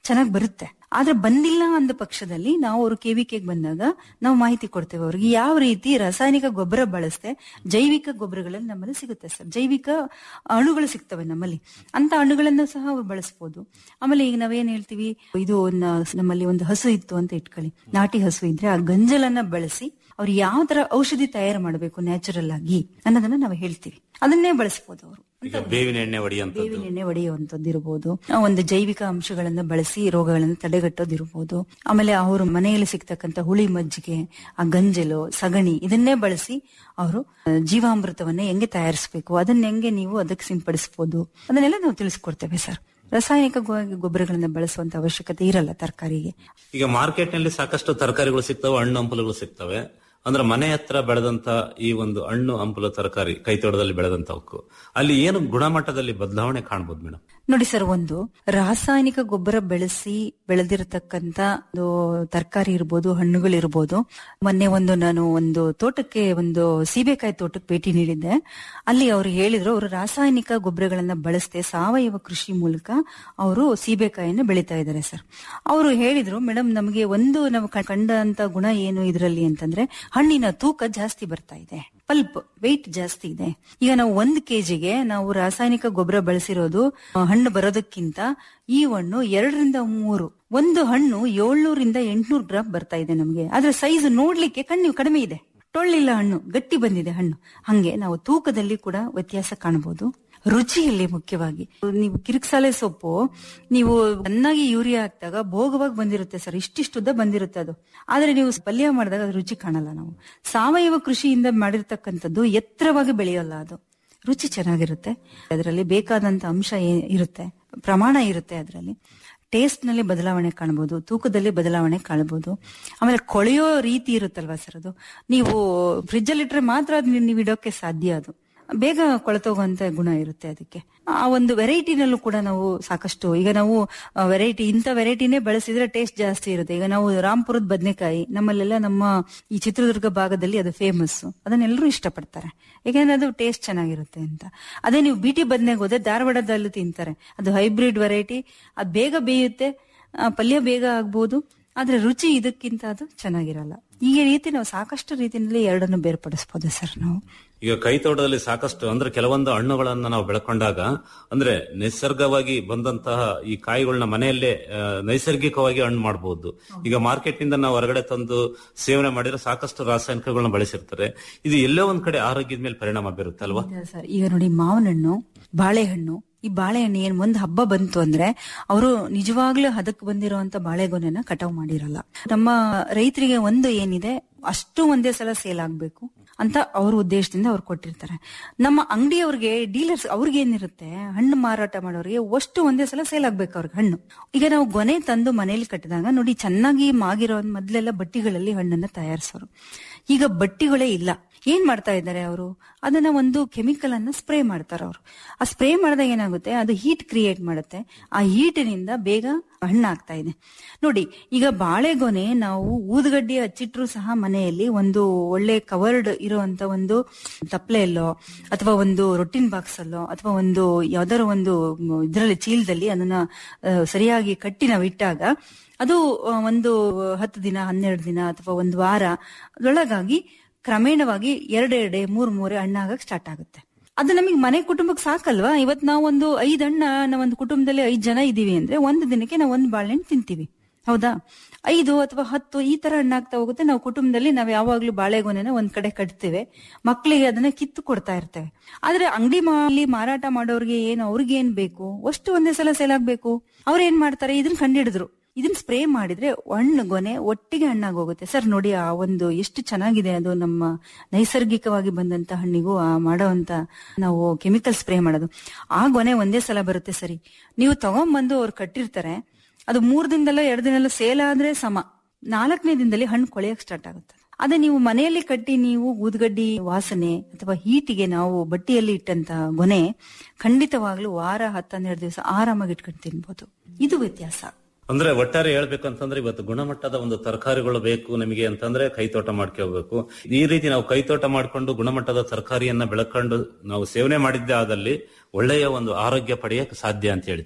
ಚೆನ್ನಾಗಿ ಬರುತ್ತೆ ಆದ್ರೆ ಬಂದಿಲ್ಲ ಅಂದ ಪಕ್ಷದಲ್ಲಿ ನಾವು ಅವರು ಕೆವಿಕೆಗೆ ಬಂದಾಗ ನಾವು ಮಾಹಿತಿ ಕೊಡ್ತೇವೆ ಅವ್ರಿಗೆ ಯಾವ ರೀತಿ ರಾಸಾಯನಿಕ ಗೊಬ್ಬರ ಬಳಸದೆ ಜೈವಿಕ ಗೊಬ್ಬರಗಳಲ್ಲಿ ನಮ್ಮಲ್ಲಿ ಸಿಗುತ್ತೆ ಸರ್ ಜೈವಿಕ ಅಣುಗಳು ಸಿಗ್ತವೆ ನಮ್ಮಲ್ಲಿ ಅಂತ ಅಣುಗಳನ್ನ ಸಹ ಅವ್ರು ಬಳಸಬಹುದು ಆಮೇಲೆ ಈಗ ನಾವೇನ್ ಹೇಳ್ತೀವಿ ಇದು ನ- ನಮ್ಮಲ್ಲಿ ಒಂದು ಹಸು ಇತ್ತು ಅಂತ ಇಟ್ಕೊಳ್ಳಿ ನಾಟಿ ಹಸು ಇದ್ರೆ ಆ ಗಂಜಲನ್ನ ಬಳಸಿ ಅವ್ರು ಯಾವ ತರ ಔಷಧಿ ತಯಾರು ಮಾಡಬೇಕು ನ್ಯಾಚುರಲ್ ಆಗಿ ಅನ್ನೋದನ್ನ ನಾವು ಹೇಳ್ತೀವಿ ಅದನ್ನೇ ಬಳಸಬಹುದು ಅವರು ಈಗ ಬೇವಿನ ಎಣ್ಣೆ ಹೊಡೆಯುವಂತದ್ದು ಬೇವಿನ ಎಣ್ಣೆ ಹೊಡೆಯುವಂತದ್ದು ಇರಬಹುದು ಒಂದು ಜೈವಿಕ ಅಂಶಗಳನ್ನ ಬಳಸಿ ರೋಗಗಳನ್ನು ತಡೆಗಟ್ಟೋದಿರಬಹುದು ಆಮೇಲೆ ಅವರು ಮನೆಯಲ್ಲಿ ಸಿಗ್ತಕ್ಕಂತ ಹುಳಿ ಮಜ್ಜಿಗೆ ಆ ಗಂಜಲು ಸಗಣಿ ಇದನ್ನೇ ಬಳಸಿ ಅವರು ಜೀವಾಮೃತವನ್ನ ಹೆಂಗೆ ತಯಾರಿಸಬೇಕು ಅದನ್ನ ಹೆಂಗೆ ನೀವು ಅದಕ್ಕೆ ಸಿಂಪಡಿಸಬಹುದು ಅದನ್ನೆಲ್ಲ ನಾವು ತಿಳಿಸ್ಕೊಡ್ತೇವೆ ಸರ್ ರಾಸಾಯನಿಕ ಗೊ- ಗೊಬ್ಬರಗಳನ್ನ ಬಳಸುವಂತ ಅವಶ್ಯಕತೆ ಇರಲ್ಲ ತರಕಾರಿಗೆ ಈಗ ಮಾರ್ಕೆಟ್ ನಲ್ಲಿ ಸಾಕಷ್ಟು ತರಕಾರಿಗಳು ಸಿಗ್ತವೆ ಹಣ್ಣು ಹಂಪಲುಗಳು ಸಿಗ್ತವೆ ಅಂದ್ರೆ ಮನೆ ಹತ್ರ ಬೆಳೆದಂತ ಈ ಒಂದು ಹಣ್ಣು ಹಂಪಲು ತರಕಾರಿ ಕೈ ತೋಟದಲ್ಲಿ ಬೆಳೆದಂತವಕ್ಕೂ ಅಲ್ಲಿ ಏನು ಗುಣಮಟ್ಟದಲ್ಲಿ ಬದಲಾವಣೆ ಕಾಣ್ಬೋದು ಮೇಡಮ್ ನೋಡಿ ಸರ್ ಒಂದು ರಾಸಾಯನಿಕ ಗೊಬ್ಬರ ಬೆಳೆಸಿ ಬೆಳೆದಿರತಕ್ಕಂತ ಒಂದು ತರಕಾರಿ ಇರ್ಬೋದು ಹಣ್ಣುಗಳಿರ್ಬೋದು ಮೊನ್ನೆ ಒಂದು ನಾನು ಒಂದು ತೋಟಕ್ಕೆ ಒಂದು ಸೀಬೆಕಾಯಿ ತೋಟಕ್ಕೆ ಭೇಟಿ ನೀಡಿದ್ದೆ ಅಲ್ಲಿ ಅವರು ಹೇಳಿದ್ರು ಅವರು ರಾಸಾಯನಿಕ ಗೊಬ್ಬರಗಳನ್ನ ಬಳಸದೆ ಸಾವಯವ ಕೃಷಿ ಮೂಲಕ ಅವರು ಸೀಬೆಕಾಯಿನ ಬೆಳೀತಾ ಇದ್ದಾರೆ ಸರ್ ಅವರು ಹೇಳಿದ್ರು ಮೇಡಮ್ ನಮಗೆ ಒಂದು ನಾವು ಕ- ಕಂಡಂತ ಗುಣ ಏನು ಇದರಲ್ಲಿ ಅಂತಂದ್ರೆ ಹಣ್ಣಿನ ತೂಕ ಜಾಸ್ತಿ ಬರ್ತಾ ಇದೆ ಪಲ್ಪ್ ವೆಯ್ಟ್ ಜಾಸ್ತಿ ಇದೆ ಈಗ ನಾವು ಒಂದ್ ಕೆಜಿಗೆ ನಾವು ರಾಸಾಯನಿಕ ಗೊಬ್ಬರ ಬಳಸಿರೋದು ಆ, ಹಣ್ಣು ಬರೋದಕ್ಕಿಂತ ಈ ಹಣ್ಣು ಎರಡರಿಂದ ಮೂರು ಒಂದು ಹಣ್ಣು ಏಳ್ನೂರಿಂದ ಎಂಟ್ನೂರು ಗ್ರಾಮ್ ಬರ್ತಾ ಇದೆ ನಮಗೆ ಆದ್ರೆ ಸೈಜ್ ನೋಡ್ಲಿಕ್ಕೆ ಕಣ್ಣು ಕಡಿಮೆ ಇದೆ ಟೊಳ್ಳಿಲ್ಲ ಹಣ್ಣು ಗಟ್ಟಿ ಬಂದಿದೆ ಹಣ್ಣು ಹಂಗೆ ನಾವು ತೂಕದಲ್ಲಿ ಕೂಡ ವ್ಯತ್ಯಾಸ ಕಾಣಬಹುದು ರುಚಿಯಲ್ಲಿ ಮುಖ್ಯವಾಗಿ ನೀವು ಕಿರಿಕ್ಸಾಲೆ ಸೊಪ್ಪು ನೀವು ಚೆನ್ನಾಗಿ ಯೂರಿಯಾ ಹಾಕಿದಾಗ ಭೋಗವಾಗಿ ಬಂದಿರುತ್ತೆ ಸರ್ ಇಷ್ಟಿಷ್ಟುದ್ದ ಬಂದಿರುತ್ತೆ ಅದು ಆದ್ರೆ ನೀವು ಪಲ್ಯ ಮಾಡಿದಾಗ ಅದು ರುಚಿ ಕಾಣಲ್ಲ ನಾವು ಸಾವಯವ ಕೃಷಿಯಿಂದ ಮಾಡಿರ್ತಕ್ಕಂಥದ್ದು ಎತ್ತರವಾಗಿ ಬೆಳೆಯೋಲ್ಲ ಅದು ರುಚಿ ಚೆನ್ನಾಗಿರುತ್ತೆ ಅದರಲ್ಲಿ ಬೇಕಾದಂತ ಅಂಶ ಏ- ಇರುತ್ತೆ ಪ್ರಮಾಣ ಇರುತ್ತೆ ಅದರಲ್ಲಿ ಟೇಸ್ಟ್ ನಲ್ಲಿ ಬದಲಾವಣೆ ಕಾಣಬಹುದು ತೂಕದಲ್ಲಿ ಬದಲಾವಣೆ ಕಾಣಬಹುದು ಆಮೇಲೆ ಕೊಳೆಯೋ ರೀತಿ ಇರುತ್ತಲ್ವಾ ಸರ್ ಅದು ನೀವು ಫ್ರಿಜ್ ಅಲ್ಲಿ ಇಟ್ರೆ ಮಾತ್ರ ಅದ್ ನೀವು ಇಡೋಕೆ ಸಾಧ್ಯ ಅದು ಬೇಗ ಕೊಳೆತೋಗುವಂತ ಗುಣ ಇರುತ್ತೆ ಅದಕ್ಕೆ ಆ ಒಂದು ವೆರೈಟಿನಲ್ಲೂ ಕೂಡ ನಾವು ಸಾಕಷ್ಟು ಈಗ ನಾವು ವೆರೈಟಿ ಇಂಥ ವೆರೈಟಿನೇ ಬಳಸಿದ್ರೆ ಟೇಸ್ಟ್ ಜಾಸ್ತಿ ಇರುತ್ತೆ ಈಗ ನಾವು ರಾಂಪುರದ ಬದನೆಕಾಯಿ ನಮ್ಮಲ್ಲೆಲ್ಲ ನಮ್ಮ ಈ ಚಿತ್ರದುರ್ಗ ಭಾಗದಲ್ಲಿ ಅದು ಫೇಮಸ್ ಅದನ್ನೆಲ್ಲರೂ ಇಷ್ಟಪಡ್ತಾರೆ ಯಾಕಂದ್ರೆ ಅದು ಟೇಸ್ಟ್ ಚೆನ್ನಾಗಿರುತ್ತೆ ಅಂತ ಅದೇ ನೀವು ಬಿಟಿ ಬದನೆಗೆ ಹೋದ್ರೆ ಧಾರವಾಡದಲ್ಲೂ ತಿಂತಾರೆ ಅದು ಹೈಬ್ರಿಡ್ ವೆರೈಟಿ ಅದು ಬೇಗ ಬೇಯುತ್ತೆ ಆ, ಪಲ್ಯ ಬೇಗ ಆಗ್ಬೋದು ಆದ್ರೆ ರುಚಿ ಇದಕ್ಕಿಂತ ಅದು ಚೆನ್ನಾಗಿರಲ್ಲ ಈ ರೀತಿ ನಾವು ಸಾಕಷ್ಟು ರೀತಿಯಲ್ಲಿ ಎರಡನ್ನು ಬೇರ್ಪಡಿಸಬಹುದು ಸರ್ ನಾವು ಈಗ ಕೈ ತೋಟದಲ್ಲಿ ಸಾಕಷ್ಟು ಅಂದ್ರೆ ಕೆಲವೊಂದು ಹಣ್ಣುಗಳನ್ನ ನಾವು ಬೆಳ್ಕೊಂಡಾಗ ಅಂದ್ರೆ ನೈಸರ್ಗವಾಗಿ ಬಂದಂತಹ ಈ ಕಾಯಿಗಳನ್ನ ಮನೆಯಲ್ಲೇ ಆ, ನೈಸರ್ಗಿಕವಾಗಿ ಹಣ್ಣು ಮಾಡಬಹುದು ಈಗ ಮಾರ್ಕೆಟ್ ನಿಂದ ನಾವು ಹೊರಗಡೆ ತಂದು ಸೇವನೆ ಮಾಡಿದ್ರೆ ಸಾಕಷ್ಟು ರಾಸಾಯನಿಕಗಳನ್ನ ಬಳಸಿರ್ತಾರೆ ಇದು ಎಲ್ಲೋ ಒಂದ್ ಕಡೆ ಆರೋಗ್ಯದ ಮೇಲೆ ಪರಿಣಾಮ ಬೀರುತ್ತೆ ಅಲ್ವಾ ಇದೆ ಸರ್ ಈಗ ನೋಡಿ ಮಾವಿನ ಹಣ್ಣು ಬಾಳೆಹಣ್ಣು ಈ ಬಾಳೆಹಣ್ಣು ಏನ್ ಒಂದ್ ಹಬ್ಬ ಬಂತು ಅಂದ್ರೆ ಅವರು ನಿಜವಾಗ್ಲೂ ಹದಕ್ ಬಂದಿರುವಂತ ಬಾಳೆಗೊನೆನ ಕಟಾವ್ ಮಾಡಿರಲ್ಲ ನಮ್ಮ ರೈತರಿಗೆ ಒಂದು ಏನಿದೆ ಅಷ್ಟು ಒಂದೇ ಸಲ ಸೇಲ್ ಆಗ್ಬೇಕು ಅಂತ ಅವ್ರ ಉದ್ದೇಶದಿಂದ ಅವ್ರು ಕೊಟ್ಟಿರ್ತಾರೆ ನಮ್ಮ ಅಂಗಡಿಯವ್ರಿಗೆ ಡೀಲರ್ಸ್ ಅವ್ರಿಗೆ ಏನಿರುತ್ತೆ ಹಣ್ಣು ಮಾರಾಟ ಮಾಡೋರಿಗೆ ಅಷ್ಟು ಒಂದೇ ಸಲ ಸೇಲ್ ಆಗ್ಬೇಕು ಅವ್ರಿಗೆ ಹಣ್ಣು ಈಗ ನಾವು ಗೊನೆ ತಂದು ಮನೇಲಿ ಕಟ್ಟಿದಾಗ ನೋಡಿ ಚೆನ್ನಾಗಿ ಮಾಗಿರೋ ಮೊದ್ಲೆಲ್ಲ ಬಟ್ಟಿಗಳಲ್ಲಿ ಹಣ್ಣನ್ನ ತಯಾರಿಸೋರು ಈಗ ಬಟ್ಟಿಗಳೇ ಇಲ್ಲ ಏನ್ ಮಾಡ್ತಾ ಇದ್ದಾರೆ ಅವರು ಅದನ್ನ ಒಂದು ಕೆಮಿಕಲ್ ಅನ್ನ ಸ್ಪ್ರೇ ಮಾಡ್ತಾರೆ ಅವರು ಆ ಸ್ಪ್ರೇ ಮಾಡಿದಾಗ ಏನಾಗುತ್ತೆ ಅದು ಹೀಟ್ ಕ್ರಿಯೇಟ್ ಮಾಡುತ್ತೆ ಆ ಹೀಟಿನಿಂದ ಬೇಗ ಹಣ್ಣಾಗ್ತಾ ಇದೆ ನೋಡಿ ಈಗ ಬಾಳೆಗೊನೆ ನಾವು ಊದುಗಡ್ಡಿ ಹಚ್ಚಿಟ್ರು ಸಹ ಮನೆಯಲ್ಲಿ ಒಂದು ಒಳ್ಳೆ ಕವರ್ಡ್ ಇರುವಂತ ಒಂದು ತಪ್ಲೆಯಲ್ಲೋ ಅಥವಾ ಒಂದು ರೊಟ್ಟಿನ ಬಾಕ್ಸ್ ಅಲ್ಲೋ ಅಥವಾ ಒಂದು ಯಾವ್ದಾರ ಒಂದು ಇದರಲ್ಲಿ ಚೀಲದಲ್ಲಿ ಅದನ್ನ ಆ, ಸರಿಯಾಗಿ ಕಟ್ಟಿ ನಾವು ಇಟ್ಟಾಗ ಅದು ಆ, ಒಂದು ಹತ್ತು ದಿನ ಹನ್ನೆರಡು ದಿನ ಅಥವಾ ಒಂದು ವಾರ ಅದರೊಳಗಾಗಿ ಕ್ರಮೇಣವಾಗಿ ಎರಡೆರಡೆ ಮೂರ್ ಮೂರೇ ಹಣ್ಣಾಗಕ್ ಸ್ಟಾರ್ಟ್ ಆಗುತ್ತೆ ಅದು ನಮಗೆ ಮನೆ ಕುಟುಂಬಕ್ಕೆ ಸಾಕಲ್ವಾ ಇವತ್ ನಾವು ಒಂದು ಐದ್ ಹಣ್ಣ ನಾವು ಒಂದು ಕುಟುಂಬದಲ್ಲಿ ಐದ್ ಜನ ಇದೀವಿ ಅಂದ್ರೆ ಒಂದು ದಿನಕ್ಕೆ ನಾವು ಒಂದು ಬಾಳೆಹಣ್ಣು ತಿಂತೀವಿ ಹೌದಾ ಐದು ಅಥವಾ ಹತ್ತು ಈ ತರ ಹಣ್ಣಾಗ್ತಾ ಹೋಗುತ್ತೆ ನಾವು ಕುಟುಂಬದಲ್ಲಿ ನಾವು ಯಾವಾಗ್ಲೂ ಬಾಳೆಗೊನೆನ ಒಂದ್ ಕಡೆ ಕಟ್ತೇವೆ ಮಕ್ಕಳಿಗೆ ಅದನ್ನ ಕಿತ್ತು ಕೊಡ್ತಾ ಇರ್ತೇವೆ ಆದ್ರೆ ಅಂಗಡಿ ಮಾಲಿ ಮಾರಾಟ ಮಾಡೋರ್ಗೆ ಏನು ಅವ್ರಿಗೆ ಏನ್ ಬೇಕು ಅಷ್ಟು ಒಂದೇ ಸಲ ಸೇಲ್ ಆಗ್ಬೇಕು ಅವ್ರು ಏನ್ ಮಾಡ್ತಾರೆ ಇದನ್ನ ಕಂಡಿಡಿದ್ರು ಇದನ್ನ ಸ್ಪ್ರೇ ಮಾಡಿದ್ರೆ ಹಣ್ಣು ಗೊನೆ ಒಟ್ಟಿಗೆ ಹಣ್ಣಾಗಿ ಹೋಗುತ್ತೆ ಸರ್ ನೋಡಿ ಆ ಒಂದು ಎಷ್ಟು ಚೆನ್ನಾಗಿದೆ ಅದು ನಮ್ಮ ನೈಸರ್ಗಿಕವಾಗಿ ಬಂದಂತ ಹಣ್ಣಿಗೂ ಆ ಮಾಡೋವಂತ ನಾವು ಕೆಮಿಕಲ್ ಸ್ಪ್ರೇ ಮಾಡೋದು ಆ ಗೊನೆ ಒಂದೇ ಸಲ ಬರುತ್ತೆ ಸರಿ ನೀವು ತಗೊಂಡ್ಬಂದು ಅವ್ರು ಕಟ್ಟಿರ್ತಾರೆ ಅದು ಮೂರ್ ದಿನದಲ್ಲ ಎರಡು ದಿನ ಸೇಲ್ ಆದ್ರೆ ಸಮ ನಾಲ್ಕನೇ ದಿನದಲ್ಲಿ ಹಣ್ಣು ಕೊಳೆಯಕ್ ಸ್ಟಾರ್ಟ್ ಆಗುತ್ತೆ ಅದೇ ನೀವು ಮನೆಯಲ್ಲಿ ಕಟ್ಟಿ ನೀವು ಊದ್ಗಡ್ಡಿ ವಾಸನೆ ಅಥವಾ ಹೀಟಿಗೆ ನಾವು ಬಟ್ಟಿಯಲ್ಲಿ ಇಟ್ಟಂತ ಗೊನೆ ಖಂಡಿತವಾಗ್ಲೂ ವಾರ ಹತ್ತನ್ನೆರಡು ದಿವಸ ಆರಾಮಾಗಿ ಇಟ್ಕೊಂಡು ತಿನ್ಬೋದು ಇದು ವ್ಯತ್ಯಾಸ ಅಂದ್ರೆ ಒಟ್ಟಾರೆ ಹೇಳ್ಬೇಕು ಅಂತಂದ್ರೆ ಇವತ್ತು ಗುಣಮಟ್ಟದ ಒಂದು ತರಕಾರಿಗಳು ಬೇಕು ನಮಗೆ ಅಂತಂದ್ರೆ ಕೈತೋಟ ಮಾಡ್ಕೋಬೇಕು ಈ ರೀತಿ ನಾವು ಕೈತೋಟ ಮಾಡ್ಕೊಂಡು ಗುಣಮಟ್ಟದ ತರಕಾರಿಯನ್ನ ಬೆಳ್ಕೊಂಡು ನಾವು ಸೇವನೆ ಮಾಡಿದ್ದೇ ಆದಲ್ಲಿ ಒಳ್ಳೆಯ ಒಂದು ಆರೋಗ್ಯ ಪಡೆಯಕ್ಕೆ ಸಾಧ್ಯ ಅಂತ ಹೇಳ್ತೀರಾ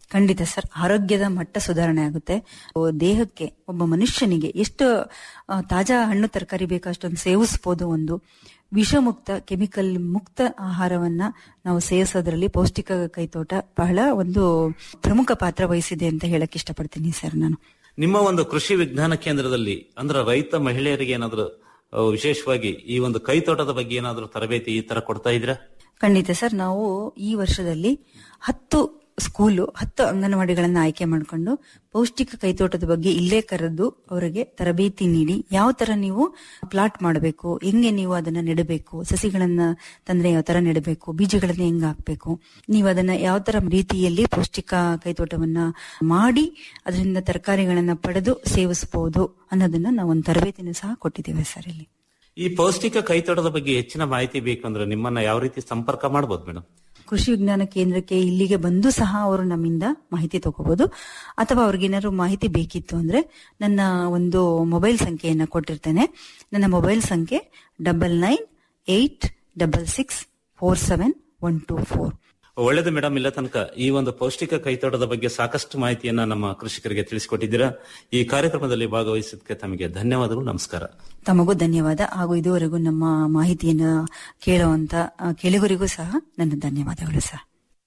ಖಂಡಿತ ಸರ್ ಆರೋಗ್ಯದ ಮಟ್ಟ ಸುಧಾರಣೆ ಆಗುತ್ತೆ ಓ, ದೇಹಕ್ಕೆ ಒಬ್ಬ ಮನುಷ್ಯನಿಗೆ ಎಷ್ಟು ಆ, ತಾಜಾ ಹಣ್ಣು ತರಕಾರಿ ಬೇಕು ಅಷ್ಟೊಂದು ಸೇವಿಸಬಹುದು ಒಂದು ವಿಷಮುಕ್ತ ಕೆಮಿಕಲ್ ಮುಕ್ತ ಆಹಾರವನ್ನ ನಾವು ಸೇವಿಸೋದ್ರಲ್ಲಿ ಪೌಷ್ಟಿಕ ಕೈತೋಟ ಬಹಳ ಒಂದು ಪ್ರಮುಖ ಪಾತ್ರ ವಹಿಸಿದೆ ಅಂತ ಹೇಳಕ್ ಇಷ್ಟಪಡ್ತೀನಿ ಸರ್ ನಾನು ನಿಮ್ಮ ಒಂದು ಕೃಷಿ ವಿಜ್ಞಾನ ಕೇಂದ್ರದಲ್ಲಿ ಅಂದ್ರೆ ರೈತ ಮಹಿಳೆಯರಿಗೆ ಏನಾದ್ರು ಆ, ವಿಶೇಷವಾಗಿ ಈ ಒಂದು ಕೈತೋಟದ ಬಗ್ಗೆ ಏನಾದ್ರು ತರಬೇತಿ ಈ ತರ ಕೊಡ್ತಾ ಇದ್ರ ಖಂಡಿತ ಸರ್ ನಾವು ಈ ವರ್ಷದಲ್ಲಿ ಹತ್ತು ಸ್ಕೂಲು ಹತ್ತು ಅಂಗನವಾಡಿಗಳನ್ನ ಆಯ್ಕೆ ಮಾಡಿಕೊಂಡು ಪೌಷ್ಟಿಕ ಕೈತೋಟದ ಬಗ್ಗೆ ಇಲ್ಲೇ ಕರೆದು ಅವರಿಗೆ ತರಬೇತಿ ನೀಡಿ ಯಾವ ತರ ನೀವು ಪ್ಲಾಟ್ ಮಾಡಬೇಕು ಹೆಂಗೆ ನೀವು ಅದನ್ನ ನೆಡಬೇಕು ಸಸಿಗಳನ್ನ ತಂದ್ರೆ ಯಾವ ತರ ನೆಡಬೇಕು ಬೀಜಗಳನ್ನ ಹೆಂಗ್ ಹಾಕ್ಬೇಕು ನೀವು ಅದನ್ನ ಯಾವ ತರ ರೀತಿಯಲ್ಲಿ ಪೌಷ್ಟಿಕ ಕೈತೋಟವನ್ನ ಮಾಡಿ ಅದರಿಂದ ತರಕಾರಿಗಳನ್ನ ಪಡೆದು ಸೇವಿಸಬಹುದು ಅನ್ನೋದನ್ನ ನಾವು ಒಂದು ತರಬೇತಿನೂ ಸಹ ಕೊಟ್ಟಿದ್ದೇವೆ ಸರ್ ಇಲ್ಲಿ ಈ ಪೌಷ್ಟಿಕ ಕೈತೋಟದ ಬಗ್ಗೆ ಹೆಚ್ಚಿನ ಮಾಹಿತಿ ಬೇಕಂದ್ರೆ ನಿಮ್ಮನ್ನ ಯಾವ ರೀತಿ ಸಂಪರ್ಕ ಮಾಡಬಹುದು ಮೇಡಮ್ ಕೃಷಿ ವಿಜ್ಞಾನ ಕೇಂದ್ರಕ್ಕೆ ಇಲ್ಲಿಗೆ ಬಂದು ಸಹ ಅವರು ನಮ್ಮಿಂದ ಮಾಹಿತಿ ತಗೋಬಹುದು ಅಥವಾ ಅವ್ರಿಗೇನಾದ್ರು ಮಾಹಿತಿ ಬೇಕಿತ್ತು ಅಂದ್ರೆ ನನ್ನ ಒಂದು ಮೊಬೈಲ್ ಸಂಖ್ಯೆಯನ್ನ ಕೊಟ್ಟಿರ್ತೇನೆ ನನ್ನ ಮೊಬೈಲ್ ಸಂಖ್ಯೆ double nine eight double six four seven one two four ಒಳ್ಳೇದು ಮೇಡಮ್ ಇಲ್ಲ ತನಕ ಈ ಒಂದು ಪೌಷ್ಟಿಕ ಕೈತೋಟದ ಬಗ್ಗೆ ಸಾಕಷ್ಟು ಮಾಹಿತಿಯನ್ನ ನಮ್ಮ ಕೃಷಿಕರಿಗೆ ತಿಳಿಸಿಕೊಟ್ಟಿದ್ದೀರಾ ಈ ಕಾರ್ಯಕ್ರಮದಲ್ಲಿ ಭಾಗವಹಿಸಿದ್ದಕ್ಕೆ ತಮಗೆ ಧನ್ಯವಾದಗಳು ನಮಸ್ಕಾರ ತಮಗೂ ಧನ್ಯವಾದ ಹಾಗೂ ಇದುವರೆಗೂ ನಮ್ಮ ಮಾಹಿತಿಯನ್ನ ಕೇಳುವಂತ ಆ, ಕೇಳುಗರಿಗೂ ಸಹ ನನ್ನ ಧನ್ಯವಾದಗಳು ಸರ್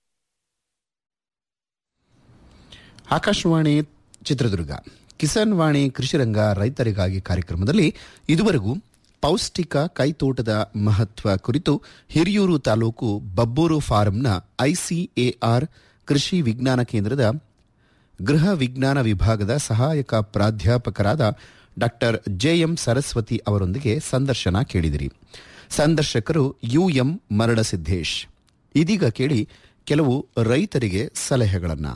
ಆಕಾಶವಾಣಿ ಚಿತ್ರದುರ್ಗ ಕಿಸಾನ್ ವಾಣಿ ಕೃಷಿರಂಗ ರೈತರಿಗಾಗಿ ಕಾರ್ಯಕ್ರಮದಲ್ಲಿ ಇದುವರೆಗೂ ಪೌಷ್ಟಿಕ ಕೈತೋಟದ ಮಹತ್ವ ಕುರಿತು ಹಿರಿಯೂರು ತಾಲೂಕು ಬಬ್ಬೂರು ಫಾರಂನ ಐಸಿಎಆರ್ ಕೃಷಿ ವಿಜ್ಞಾನ ಕೇಂದ್ರದ ಗೃಹ ವಿಜ್ಞಾನ ವಿಭಾಗದ ಸಹಾಯಕ ಪ್ರಾಧ್ಯಾಪಕರಾದ ಡಾಕ್ಟರ್ ಜೆಎಂ ಸರಸ್ವತಿ ಅವರೊಂದಿಗೆ ಸಂದರ್ಶನ ಕೇಳಿದಿರಿ ಸಂದರ್ಶಕರು ಯುಎಂ ಮರಳಸಿದ್ದೇಶ್ ಇದೀಗ ಕೇಳಿ ಕೆಲವು ರೈತರಿಗೆ ಸಲಹೆಗಳನ್ನು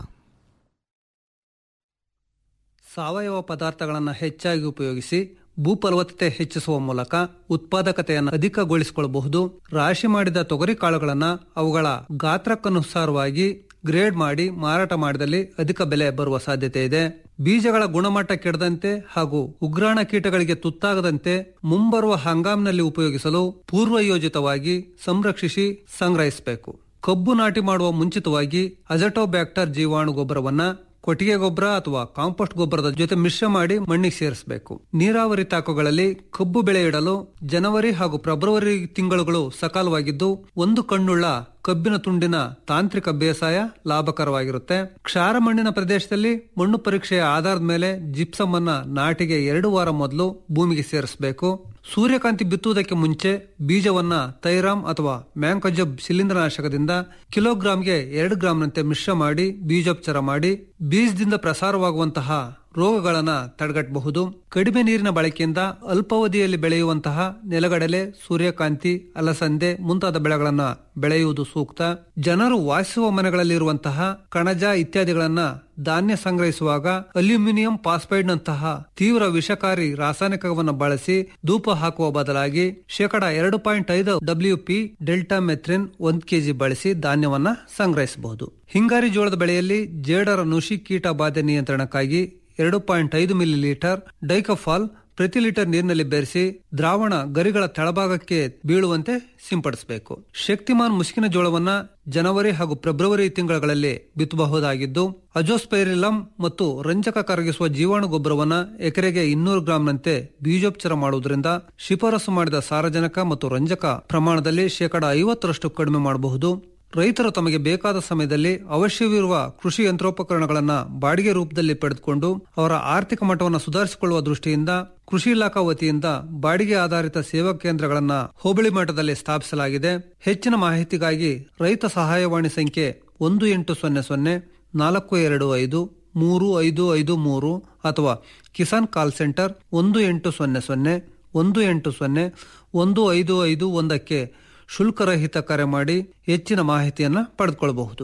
ಸಾವಯವ ಪದಾರ್ಥಗಳನ್ನು ಹೆಚ್ಚಾಗಿ ಉಪಯೋಗಿಸಿ ಭೂಫಲವತ್ತತೆ ಹೆಚ್ಚಿಸುವ ಮೂಲಕ ಉತ್ಪಾದಕತೆಯನ್ನು ಅಧಿಕಗೊಳಿಸಿಕೊಳ್ಳಬಹುದು ರಾಶಿ ಮಾಡಿದ ತೊಗರಿ ಕಾಳುಗಳನ್ನು ಅವುಗಳ ಗಾತ್ರಕ್ಕನುಸಾರವಾಗಿ ಗ್ರೇಡ್ ಮಾಡಿ ಮಾರಾಟ ಮಾಡಿದಲ್ಲಿ ಅಧಿಕ ಬೆಲೆ ಬರುವ ಸಾಧ್ಯತೆ ಇದೆ ಬೀಜಗಳ ಗುಣಮಟ್ಟ ಕೆಡದಂತೆ ಹಾಗೂ ಉಗ್ರಾಣ ಕೀಟಗಳಿಗೆ ತುತ್ತಾಗದಂತೆ ಮುಂಬರುವ ಹಂಗಾಮಿನಲ್ಲಿ ಉಪಯೋಗಿಸಲು ಪೂರ್ವಯೋಜಿತವಾಗಿ ಸಂರಕ್ಷಿಸಿ ಸಂಗ್ರಹಿಸಬೇಕು ಕಬ್ಬು ನಾಟಿ ಮಾಡುವ ಮುಂಚಿತವಾಗಿ ಅಜಟೋಬ್ಯಾಕ್ಟರ್ ಜೀವಾಣು ಗೊಬ್ಬರವನ್ನ ಕೊಟ್ಟಿಗೆ ಗೊಬ್ಬರ ಅಥವಾ ಕಾಂಪೋಸ್ಟ್ ಗೊಬ್ಬರದ ಜೊತೆ ಮಿಶ್ರ ಮಾಡಿ ಮಣ್ಣಿಗೆ ಸೇರಿಸಬೇಕು ನೀರಾವರಿ ತಾಕುಗಳಲ್ಲಿ ಕಬ್ಬು ಬೆಳೆ ಇಡಲು ಜನವರಿ ಹಾಗೂ ಫೆಬ್ರವರಿ ತಿಂಗಳುಗಳು ಸಕಾಲವಾಗಿದ್ದು ಒಂದು ಕಣ್ಣುಳ್ಳ ಕಬ್ಬಿನ ತುಂಡಿನ ತಾಂತ್ರಿಕ ಬೇಸಾಯ ಲಾಭಕರವಾಗಿರುತ್ತೆ ಕ್ಷಾರ ಮಣ್ಣಿನ ಪ್ರದೇಶದಲ್ಲಿ ಮಣ್ಣು ಪರೀಕ್ಷೆಯ ಆಧಾರದ ಮೇಲೆ ಜಿಪ್ಸಮ್ ಅನ್ನ ನಾಟಿಗೆ ಎರಡು ವಾರ ಮೊದಲು ಭೂಮಿಗೆ ಸೇರಿಸಬೇಕು ಸೂರ್ಯಕಾಂತಿ ಬಿತ್ತುವುದಕ್ಕೆ ಮುಂಚೆ ಬೀಜವನ್ನ ತೈರಾಮ್ ಅಥವಾ ಮ್ಯಾಂಕೋಜಬ್ ಶಿಲೀಂಧ್ರನಾಶಕದಿಂದ ಕಿಲೋಗ್ರಾಂಗೆ ಎರಡು ಗ್ರಾಂನಂತೆ ಮಿಶ್ರ ಮಾಡಿ ಬೀಜೋಪಚಾರ ಮಾಡಿ ಬೀಜದಿಂದ ಪ್ರಸಾರವಾಗುವಂತಹ ರೋಗಗಳನ್ನ ತಡೆಗಟ್ಟಬಹುದು ಕಡಿಮೆ ನೀರಿನ ಬಳಕೆಯಿಂದ ಅಲ್ಪಾವಧಿಯಲ್ಲಿ ಬೆಳೆಯುವಂತಹ ನೆಲಗಡಲೆ ಸೂರ್ಯಕಾಂತಿ ಅಲಸಂದೆ ಮುಂತಾದ ಬೆಳೆಗಳನ್ನ ಬೆಳೆಯುವುದು ಸೂಕ್ತ ಜನರು ವಾಸಿಸುವ ಮನೆಗಳಲ್ಲಿರುವಂತಹ ಕಣಜ ಇತ್ಯಾದಿಗಳನ್ನ ಧಾನ್ಯ ಸಂಗ್ರಹಿಸುವಾಗ ಅಲ್ಯೂಮಿನಿಯಂ ಫಾಸ್ಫೈಡ್ ನಂತಹ ತೀವ್ರ ವಿಷಕಾರಿ ರಾಸಾಯನಿಕವನ್ನು ಬಳಸಿ ಧೂಪ ಹಾಕುವ ಬದಲಾಗಿ ಶೇಕಡ ಎರಡು ಪಾಯಿಂಟ್ ಐದು ಡಬ್ಲ್ಯೂ ಪಿ ಡೆಲ್ಟಾ ಮೆಥ್ರಿನ್ ಒಂದ್ ಕೆಜಿ ಬಳಸಿ ಧಾನ್ಯವನ್ನ ಸಂಗ್ರಹಿಸಬಹುದು ಹಿಂಗಾರಿ ಜೋಳದ ಬೆಳೆಯಲ್ಲಿ ಜೇಡರ ನುಷಿ ಕೀಟ ಬಾಧೆ ನಿಯಂತ್ರಣಕ್ಕಾಗಿ ಎರಡು ಪಾಯಿಂಟ್ ಐದು ಮಿಲಿ ಲೀಟರ್ ಡೈಕಫಾಲ್ ಪ್ರತಿ ಲೀಟರ್ ನೀರಿನಲ್ಲಿ ಬೆರೆಸಿ ದ್ರಾವಣ ಗರಿಗಳ ತೆಳಭಾಗಕ್ಕೆ ಬೀಳುವಂತೆ ಸಿಂಪಡಿಸಬೇಕು ಶಕ್ತಿಮಾನ್ ಮುಸುಕಿನ ಜೋಳವನ್ನ ಜನವರಿ ಹಾಗೂ ಫೆಬ್ರವರಿ ತಿಂಗಳಲ್ಲಿ ಬಿತ್ತಬಹುದಾಗಿದ್ದು ಅಜೋಸ್ಪೈರಿಲಂ ಮತ್ತು ರಂಜಕ ಕರಗಿಸುವ ಜೀವಾಣು ಗೊಬ್ಬರವನ್ನ ಎಕರೆಗೆ ಇನ್ನೂರು ಗ್ರಾಂನಂತೆ ಬೀಜೋಪಚಾರ ಮಾಡುವುದರಿಂದ ಶಿಫಾರಸು ಮಾಡಿದ ಸಾರಜನಕ ಮತ್ತು ರಂಜಕ ಪ್ರಮಾಣದಲ್ಲಿ ಶೇಕಡ ಐವತ್ತರಷ್ಟು ಕಡಿಮೆ ಮಾಡಬಹುದು ರೈತರು ತಮಗೆ ಬೇಕಾದ ಸಮಯದಲ್ಲಿ ಅವಶ್ಯವಿರುವ ಕೃಷಿ ಯಂತ್ರೋಪಕರಣಗಳನ್ನ ಬಾಡಿಗೆ ರೂಪದಲ್ಲಿ ಪಡೆದುಕೊಂಡು ಅವರ ಆರ್ಥಿಕ ಮಟ್ಟವನ್ನು ಸುಧಾರಿಸಿಕೊಳ್ಳುವ ದೃಷ್ಟಿಯಿಂದ ಕೃಷಿ ಇಲಾಖಾ ವತಿಯಿಂದ ಬಾಡಿಗೆ ಆಧಾರಿತ ಸೇವಾ ಕೇಂದ್ರಗಳನ್ನ ಹೋಬಳಿ ಮಟ್ಟದಲ್ಲಿ ಸ್ಥಾಪಿಸಲಾಗಿದೆ ಹೆಚ್ಚಿನ ಮಾಹಿತಿಗಾಗಿ ರೈತ ಸಹಾಯವಾಣಿ ಸಂಖ್ಯೆ ಒಂದು ಎಂಟು ಸೊನ್ನೆ ಸೊನ್ನೆ ನಾಲ್ಕು ಎರಡು ಐದು ಮೂರು ಐದು ಐದು ಮೂರು ಅಥವಾ ಕಿಸಾನ್ ಕಾಲ್ ಸೆಂಟರ್ ಒಂದು ಎಂಟು ಸೊನ್ನೆ ಸೊನ್ನೆ ಒಂದು ಎಂಟು ಸೊನ್ನೆ ಒಂದು ಐದು ಐದು ಒಂದಕ್ಕೆ ಶುಲ್ಕರಹಿತ ಕರೆ ಮಾಡಿ ಹೆಚ್ಚಿನ ಮಾಹಿತಿಯನ್ನ ಪಡೆದುಕೊಳ್ಳಬಹುದು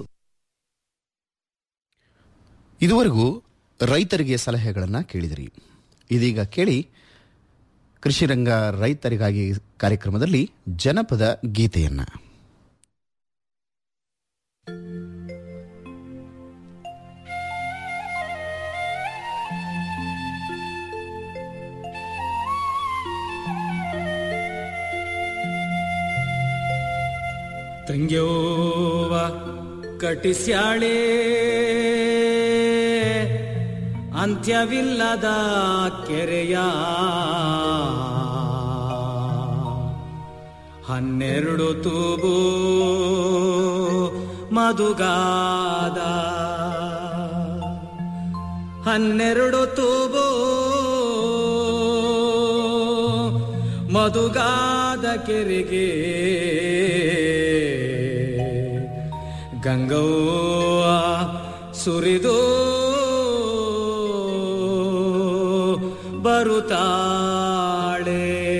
ಇದುವರೆಗೂ ರೈತರಿಗೆ ಸಲಹೆಗಳನ್ನು ಕೇಳಿದಿರಿ ಇದೀಗ ಕೇಳಿ ಕೃಷಿರಂಗ ರೈತರಿಗಾಗಿ ಕಾರ್ಯಕ್ರಮದಲ್ಲಿ ಜನಪದ ಗೀತೆಯನ್ನ ತಂಗ್ಯೋವ ಕಟಿಸ್ಯಾಳೆ ಅಂತ್ಯವಿಲ್ಲದ ಕೆರೆಯ ಹನ್ನೆರಡು ತೂಬು ಮಧುಗಾದ ಹನ್ನೆರಡು ತೂಬು ಮಧುಗಾದ ಕೆರೆಗೆ ಗಂಗವ್ವ ಸುರಿದು ಬರುತ್ತಾಳೆ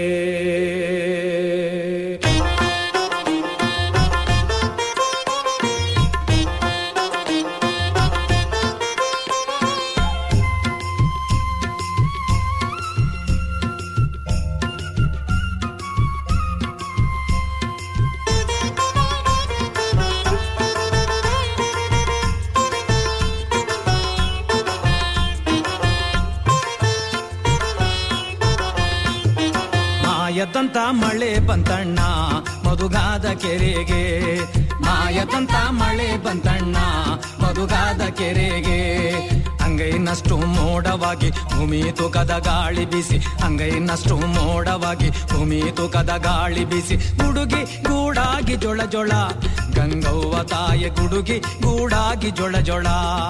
ಮಾಯದಂತ ಮಳೆ ಬಂತಣ್ಣ ಮಧುಗಾದ ಕೆರೆಗೆ ಮಾಯದಂತ ಮಳೆ ಬಂತಣ್ಣ ಮಧುಗಾದ ಕೆರೆಗೆ ಅಂಗೈನಷ್ಟು ಮೋಡವಾಗಿ ಭೂಮಿ ತೂಕದ ಗಾಳಿ ಬೀಸಿ ಅಂಗೈನಷ್ಟು ಮೋಡವಾಗಿ ಭೂಮಿ ತೂಕದ ಗಾಳಿ ಬೀಸಿ ಗುಡುಗಿ ಗೂಡಾಗಿ ಜೊಳ ಜೊಳ ಗಂಗವ್ವ ತಾಯ ಗುಡುಗಿ ಗೂಡಾಗಿ ಜೊಳ ಜೊಳ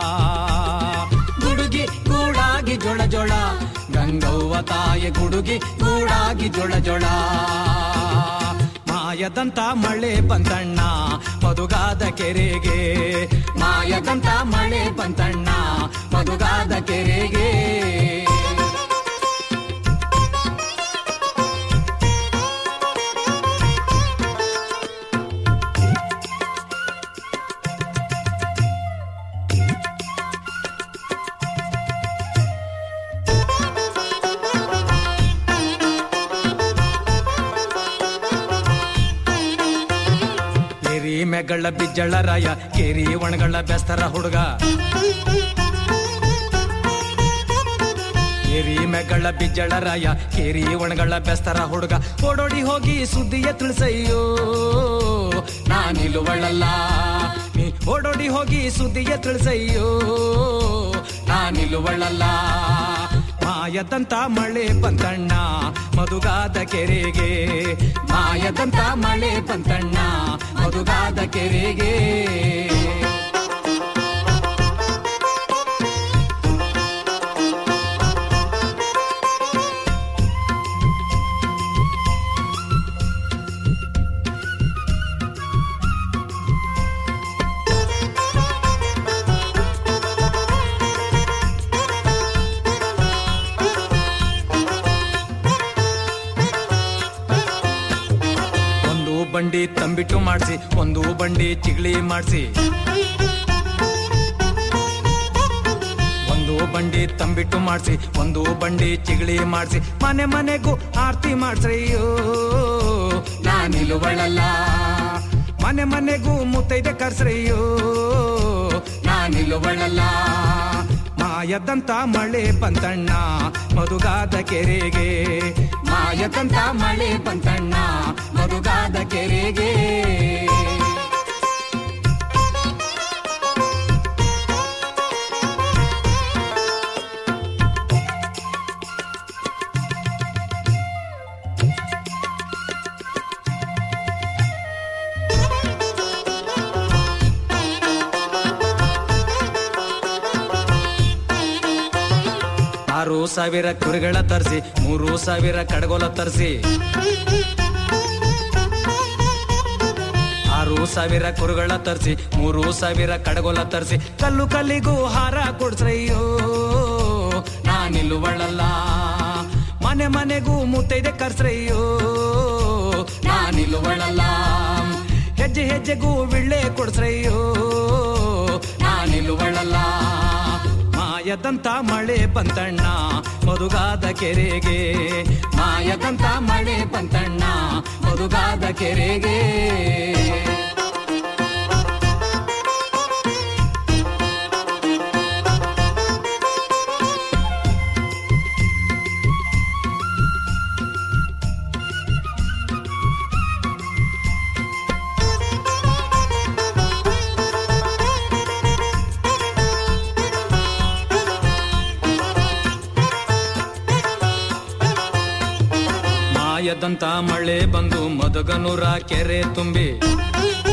ಗುಡುಗಿ ಗೂಡಾಗಿ ಜೊಳ ಜೊಳ ಗಂಗವ್ವ ತಾಯಿ ಗುಡುಗಿ ಗೂಡಾಗಿ ಜೊಳ ಜೊಳ ಮಾಯದಂತ ಮಳೆ ಬಂತಣ್ಣ ಮಧುಗಾದ ಕೆರೆಗೆ ಮಾಯದಂತ ಮಳೆ ಬಂತಣ್ಣ ಮಧುಗಾದ ಕೆರೆಗೆ ಕೆರಿ ಮೆಗಳ ಬಿಜ್ಜಳ ರಾಯ ಕೆರಿ ಒಣಗಳ ಬೆಸ್ತರ ಹುಡುಗ ಕೆರಿ ಮೆಗಳ ಬಿಜ್ಜಳ ರಾಯ ಕೆರಿ ಒಣಗಳ ಬೆಸ್ತರ ಹುಡುಗ ಓಡೋಡಿ ಹೋಗಿ ಸುದ್ದಿಯ ತಿಳಿಸಯ್ಯೋ ನಾನಿಲ್ಲುವಳಲ್ಲ ನೀ ಓಡೋಡಿ ಹೋಗಿ ಸುದ್ದಿಯ ತಿಳಿಸಯ್ಯೋ ನಾನಿಲ್ಲುವಳಲ್ಲ ಮಾಯದಂತ ಮಳೆ ಬಂತಣ್ಣ ಮಧುಗಾದ ಕೆರೆಗೆ ಮಾಯದಂತ ಮಳೆ ಬಂತಣ್ಣ ಮಧುಗಾದ ಕೆರೆಗೆ ಒಂದು ಬಂಡಿ ತಂಬಿಟ್ಟು ಮಾಡಿಸಿ ಒಂದು ಬಂಡಿ ಚಿಗಳಿ ಮಾಡಿಸಿ ಒಂದು ಬಂಡಿ ತಂಬಿಟ್ಟು ಮಾಡಿಸಿ ಒಂದು ಬಂಡಿ ಚಿಗಳಿ ಮಾಡಿಸಿ ಮನೆ ಮನೆಗೂ ಆರ್ತಿ ಮಾಡ್ಸ್ರಯ್ಯೋ ನಾನಿಲ್ಲುವಳಲ್ಲ ಮನೆ ಮನೆಗೂ ಮುತ್ತೈದೆ ಕರ್ಸ್ರಯ್ಯೋ ನಾನಿಲ್ಲುವಳಲ್ಲ ಮಾಯದಂತ ಮಳೆ ಬಂತಣ್ಣ ಮಧುಗಾದ ಕೆರೆಗೆ ಮಾಯದಂತ ಮಳೆ ಬಂತಣ್ಣ ಮಧುಗಾದ ಕೆರೆಗೆ ಆರು ಸಾವಿರ ಕುರಿಗಳ ತರಿಸಿ ಮೂರು ಸಾವಿರ ಕಡಗೋಲ ತರಿಸಿ ಆರು ಸಾವಿರ ಕುರುಗಳ ತರಿಸಿ ಮೂರು ಸಾವಿರ ಕಡಗೋಲ ತರಿಸಿ ಕಲ್ಲು ಕಲ್ಲಿಗೂ ಹಾರ ಕೊಡ್ಸ್ರಯ್ಯೋ ನಾನಿಲ್ಲುವಳಲ್ಲ ಮನೆ ಮನೆಗೂ ಮುತ್ತೈದೆ ಕರ್ಸ್ರಯ್ಯೋ ನಾನಿಲ್ಲುವಳಲ್ಲ ಹೆಜ್ಜೆ ಹೆಜ್ಜೆಗೂ ವಿಳ್ಳೆ ಕೊಡ್ಸ್ರಯ್ಯೋ ನಾನಿಲ್ಲುವಳಲ್ಲ ಮಾಯದಂತ ಮಳೆ ಬಂತಣ್ಣ ಮಧುಗಾದ ಕೆರೆಗೆ ಮಾಯದಂತ ಮಳೆ ಬಂತಣ್ಣ ಮಧುಗಾದ ಕೆರೆಗೆ ಎದ್ದಂತ ಮಳೆ ಬಂದು ಮದಗನೂರ ಕೆರೆ ತುಂಬಿ